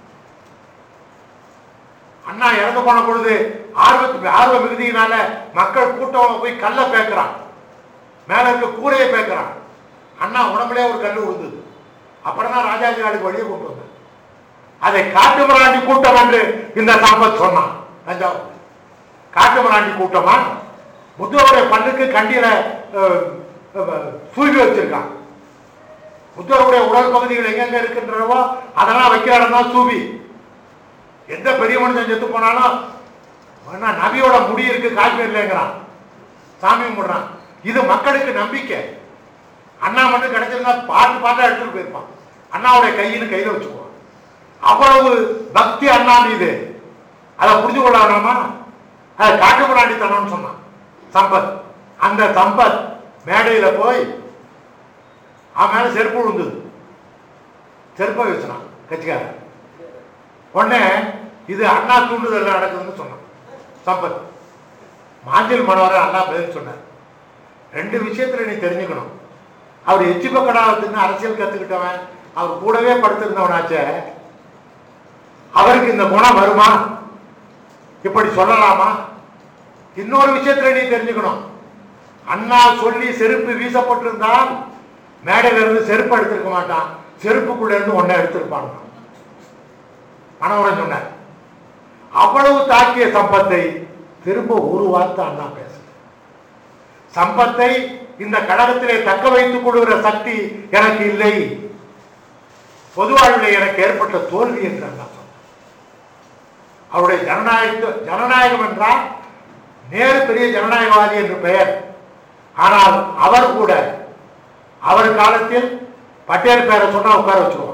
அண்ணா இறந்து போன பொழுது ஆர்வத்து ஆர்வ மிகுதியினால மக்கள் கூட்டம் போய் கல்ல பேக்குறான் மேல இருக்க கூரையை பேக்குறான் அண்ணா உடம்புலயே ஒரு கல் விழுந்தது அப்புறம் தான் ராஜாஜி நாளுக்கு வெளியே கொண்டு வந்தார் அதை காட்டுமிராண்டி கூட்டம் என்று இந்த சம்பத் சொன்னான் தஞ்சாவூர் காட்டுமிராண்டி கூட்டமா புத்தருடைய பண்ணுக்கு கண்டியில அஹ், அஹ், சூழ்கி வச்சிருக்கான் புத்தருடைய உடல் பகுதிகள் எங்கெங்க இருக்கின்றனவோ அதெல்லாம் வைக்கிற இடம் தான் சூபி எந்த பெரிய மனுஷன் செத்து போனாலும் வேணா நபியோட முடி இருக்கு காஷ்மீர்லங்கிறான் சாமி கும்பிடுறான் இது மக்களுக்கு நம்பிக்கை அண்ணா மட்டும் கிடைச்சிருந்தா பாட்டு பாட்டா எடுத்துட்டு போயிருப்பான் அண்ணாவுடைய கையின்னு கையில வச்சுக்குவான் அவ்வளவு பக்தி அண்ணா மீது அதை புரிஞ்சு கொள்ள வேணாமா அதை காட்டு முன்னாடித்தனம்னு சொன்னான் சம்பத் அந்த சம்பத் மேடையில போய் அவன் மேல செருப்பு விழுந்தது செருப்பை வச்சுனான் கட்சிக்காரன் உடனே இது அண்ணா தூண்டுதல் நடக்குதுன்னு சொன்னான் சம்பத் மாஞ்சல் மனோகர் அண்ணா பதில் சொன்னார் ரெண்டு விஷயத்துல நீ தெரிஞ்சுக்கணும் அவர் எச்சி பக்கடாவத்துன்னு அரசியல் கத்துக்கிட்டவன் அவர் கூடவே படுத்திருந்தவனாச்சே அவருக்கு இந்த குணம் வருமா இப்படி சொல்லலாமா இன்னொரு விஷயத்துல நீ தெரிஞ்சுக்கணும் அண்ணா சொல்லி செருப்பு வீசப்பட்டிருந்தால் மேடையில இருந்து செருப்பு எடுத்திருக்க மாட்டான் செருப்புக்குள்ள இருந்து ஒன்ன எடுத்திருப்பான் மனோரன் சொன்னார் அவ்வளவு தாக்கிய சம்பத்தை திரும்ப ஒரு வார்த்தை அண்ணா பேச சம்பத்தை இந்த கழகத்திலே தக்க வைத்துக் கொள்கிற சக்தி எனக்கு இல்லை பொது வாழ்விலே எனக்கு ஏற்பட்ட தோல்வி என்று அண்ணா சொன்னார் அவருடைய ஜனநாயக ஜனநாயகம் என்றால் நேரு பெரிய ஜனநாயகவாதி என்று பெயர் ஆனால் அவர் கூட அவர் காலத்தில் பட்டேல் பேரை சொன்னா உட்கார வச்சுருவோம்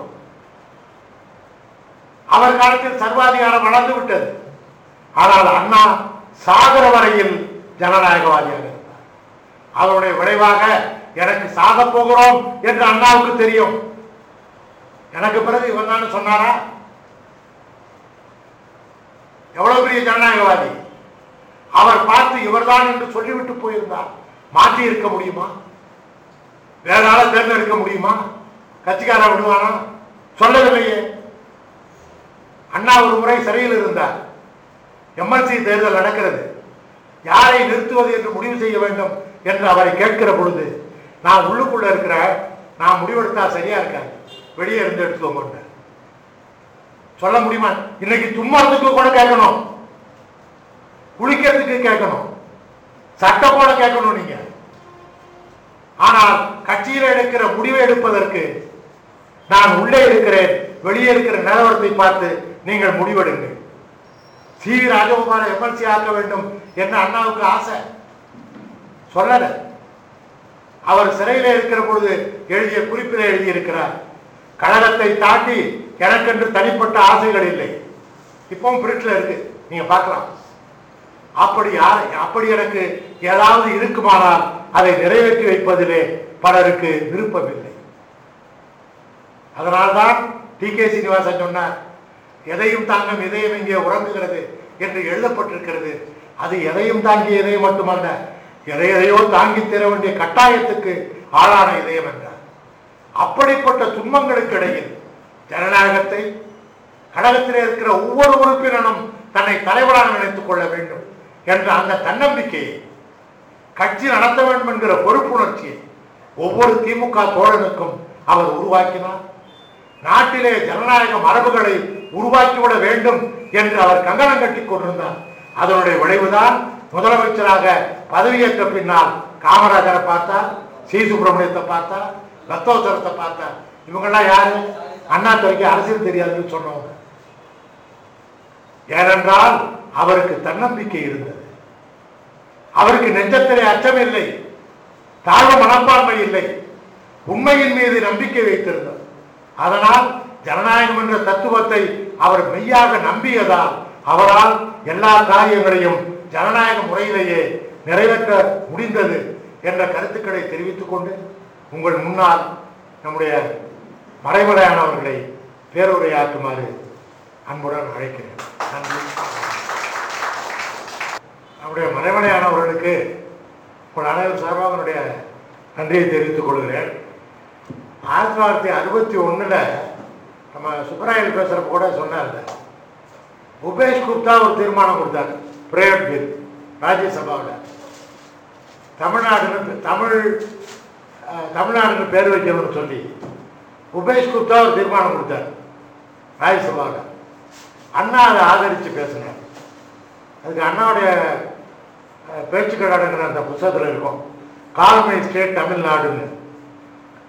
அவர் காலத்தில் சர்வாதிகாரம் வளர்ந்து விட்டது ஆனால் அண்ணா சாகர வரையில் ஜனநாயகவாதியாக இருந்தார் அவருடைய விளைவாக எனக்கு சாக போகிறோம் என்று அண்ணாவுக்கு தெரியும் எனக்கு பிறகு இவன் தான் சொன்னாரா எவ்வளவு பெரிய ஜனநாயகவாதி அவர் பார்த்து இவர்தான் என்று சொல்லிவிட்டு போயிருந்தார் மாற்றி இருக்க முடியுமா வேற ஆளை தேர்ந்தெடுக்க முடியுமா கட்சிக்கார விடுவானா சொல்லவில்லையே அண்ணா ஒரு முறை சிறையில் இருந்தார் எம்எல்சி தேர்தல் நடக்கிறது யாரை நிறுத்துவது என்று முடிவு செய்ய வேண்டும் என்று அவரை கேட்கிற பொழுது நான் உள்ளுக்குள்ள இருக்கிற நான் முடிவெடுத்தா சரியா இருக்காது வெளியே இருந்து எடுத்துக்கோங்க சொல்ல முடியுமா இன்னைக்கு சும்மா இருந்துக்கு கூட கேட்கணும் குளிக்கிறதுக்கு கேட்கணும் சட்டை போட கேட்கணும் நீங்க ஆனால் கட்சியில் எடுக்கிற முடிவை எடுப்பதற்கு நான் உள்ளே இருக்கிறேன் வெளியே இருக்கிற நிலவரத்தை பார்த்து நீங்கள் முடிவெடுங்கள் சி வி ராஜகோபால எம்எல்சி ஆக்க வேண்டும் என்று அண்ணாவுக்கு ஆசை சொல்லல அவர் சிறையில் இருக்கிற பொழுது எழுதிய குறிப்பில் எழுதியிருக்கிறார் கழகத்தை தாண்டி எனக்கென்று தனிப்பட்ட ஆசைகள் இல்லை இப்பவும் பிரிட்ல இருக்கு நீங்க பார்க்கலாம் அப்படி யார் அப்படி எனக்கு ஏதாவது இருக்குமானால் அதை நிறைவேற்றி வைப்பதிலே பலருக்கு விருப்பமில்லை அதனால்தான் டி கே சீனிவாசன் சொன்னார் எதையும் தாங்கும் இதயம் இங்கே உறங்குகிறது என்று எழுதப்பட்டிருக்கிறது அது எதையும் தாங்கிய இதயம் மட்டுமல்ல எதை எதையோ தாங்கி தர வேண்டிய கட்டாயத்துக்கு ஆளான இதயம் என்றார் அப்படிப்பட்ட துன்பங்களுக்கு இடையில் ஜனநாயகத்தை கழகத்திலே இருக்கிற ஒவ்வொரு உறுப்பினரும் தன்னை தலைவராக நினைத்துக் கொள்ள வேண்டும் என்ற அந்த தன்னம்பிக்கையை கட்சி நடத்த வேண்டும் என்கிற பொறுப்புணர்ச்சியை ஒவ்வொரு திமுக தோழனுக்கும் அவர் உருவாக்கினார் நாட்டிலே ஜனநாயக மரபுகளை உருவாக்கிவிட வேண்டும் என்று அவர் கங்கணம் கட்டிக் கொண்டிருந்தார் அதனுடைய விளைவுதான் முதலமைச்சராக பதவியேற்ற பின்னால் காமராஜரை பார்த்தார் சி சுப்பிரமணியத்தை பார்த்தார் ரத்தோத்தரத்தை பார்த்தார் இவங்கெல்லாம் யாரு அண்ணா துறைக்கு அரசியல் தெரியாதுன்னு சொன்னவங்க ஏனென்றால் அவருக்கு தன்னம்பிக்கை இருந்தது அவருக்கு நெஞ்சத்திலே அச்சம் இல்லை தாழ்வு மனப்பான்மை இல்லை உண்மையின் மீது நம்பிக்கை வைத்திருந்தார் அதனால் ஜனநாயகம் என்ற தத்துவத்தை அவர் மெய்யாக நம்பியதால் அவரால் எல்லா காரியங்களையும் ஜனநாயக முறையிலேயே நிறைவேற்ற முடிந்தது என்ற கருத்துக்களை தெரிவித்துக் கொண்டு உங்கள் முன்னால் நம்முடைய மறைமலையானவர்களை பேருரையாற்றுமாறு அன்புடன் அழைக்கிறேன் நன்றி நம்முடைய மறைமலையானவர்களுக்கு உங்கள் அனைவரும் சார்பாக என்னுடைய நன்றியை தெரிவித்துக் கொள்கிறேன் ஆயிரத்தி தொள்ளாயிரத்தி அறுபத்தி ஒண்ணுல நம்ம சுப்பராயல் பேசுறப்ப கூட சொன்னார் உபேஷ் குப்தா ஒரு தீர்மானம் கொடுத்தார் பிரேயர் பில் ராஜ்யசபாவில் தமிழ்நாடுன்னு தமிழ் அஹ், தமிழ்நாடுன்னு பேர் வைக்கணும்னு சொல்லி உபேஷ் குப்தா ஒரு தீர்மானம் கொடுத்தார் ராஜ்யசபாவில் அண்ணா அதை ஆதரித்து பேசினார் அதுக்கு அண்ணாவுடைய அஹ், பேச்சுக்கள் அடங்குற அந்த புத்தகத்தில் இருக்கும் கால்மை ஸ்டேட் தமிழ்நாடுன்னு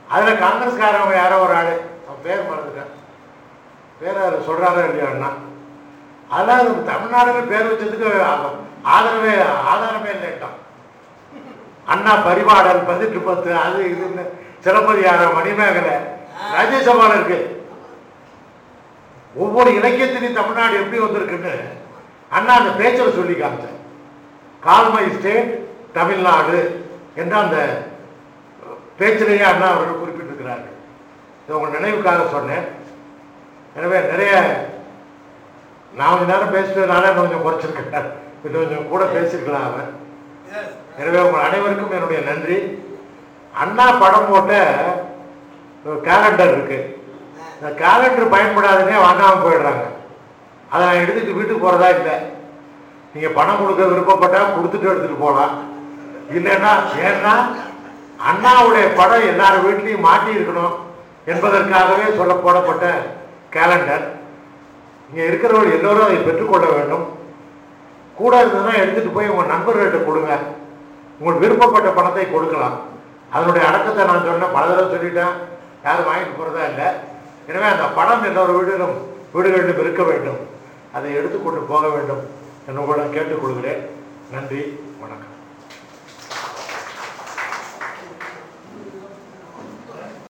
அதில் காங்கிரஸ்காரவங்க யாரோ ஒரு ஆள் அவன் பேர் மறந்துட்டேன் பேர் அதில் சொல்கிறாரோ இல்லையா அண்ணா அதெல்லாம் தமிழ்நாடுல பேர் வச்சதுக்கு ஆ- ஆதரவே ஆதாரமே இல்லைட்டான் அண்ணா பரிபாடல் பதிட்டு பத்து அது இதுன்னு சிலப்பதிகார மணிமேகலை ராஜ்யசபால இருக்கு ஒவ்வொரு இலக்கியத்திலையும் தமிழ்நாடு எப்படி வந்திருக்குன்னு அண்ணா அந்த பேச்சில் சொல்லி காமிச்சார் கால்மை ஸ்டேட் தமிழ்நாடு என்ற அந்த பேச்சிலேயே அண்ணா அவர்கள் குறிப்பிட்டிருக்கிறார்கள் இது உங்கள் நினைவுக்காக சொன்னேன் எனவே நிறைய நான் கொஞ்ச நேரம் பேசுறதுனால இன்னும் கொஞ்சம் குறைச்சிருக்கேன் இன்னும் கொஞ்சம் கூட பேசியிருக்கலாம் அவன் எனவே உங்கள் அனைவருக்கும் என்னுடைய நன்றி அண்ணா படம் போட்ட கேலண்டர் இருக்கு இந்த கேலண்டர் பயன்படாதுன்னே வாங்காமல் போயிடுறாங்க அதை நான் எடுத்துட்டு வீட்டுக்கு போகிறதா இல்லை நீங்கள் பணம் கொடுக்க விருப்பப்பட்டா கொடுத்துட்டு எடுத்துகிட்டு போகலாம் இல்லைன்னா ஏன்னா அண்ணாவுடைய படம் எல்லார் வீட்லேயும் மாட்டி இருக்கணும் என்பதற்காகவே சொல்ல போடப்பட்ட கேலண்டர் இங்கே இருக்கிறவர்கள் எல்லோரும் அதை பெற்றுக்கொள்ள வேண்டும் கூட இருந்ததுன்னா எடுத்துகிட்டு போய் உங்கள் நண்பர்கள்ட்ட கொடுங்க உங்களுக்கு விருப்பப்பட்ட பணத்தை கொடுக்கலாம் அதனுடைய அடக்கத்தை நான் சொன்னேன் பல தடவை சொல்லிட்டேன் யாரும் வாங்கிட்டு போகிறதா இல்லை எனவே அந்த படம் எல்லோரு வீடுகளும் வீடுகளிலும் இருக்க வேண்டும் அதை எடுத்துக்கொண்டு போக வேண்டும் என்று கூட கேட்டுக்கொள்கிறேன் நன்றி வணக்கம்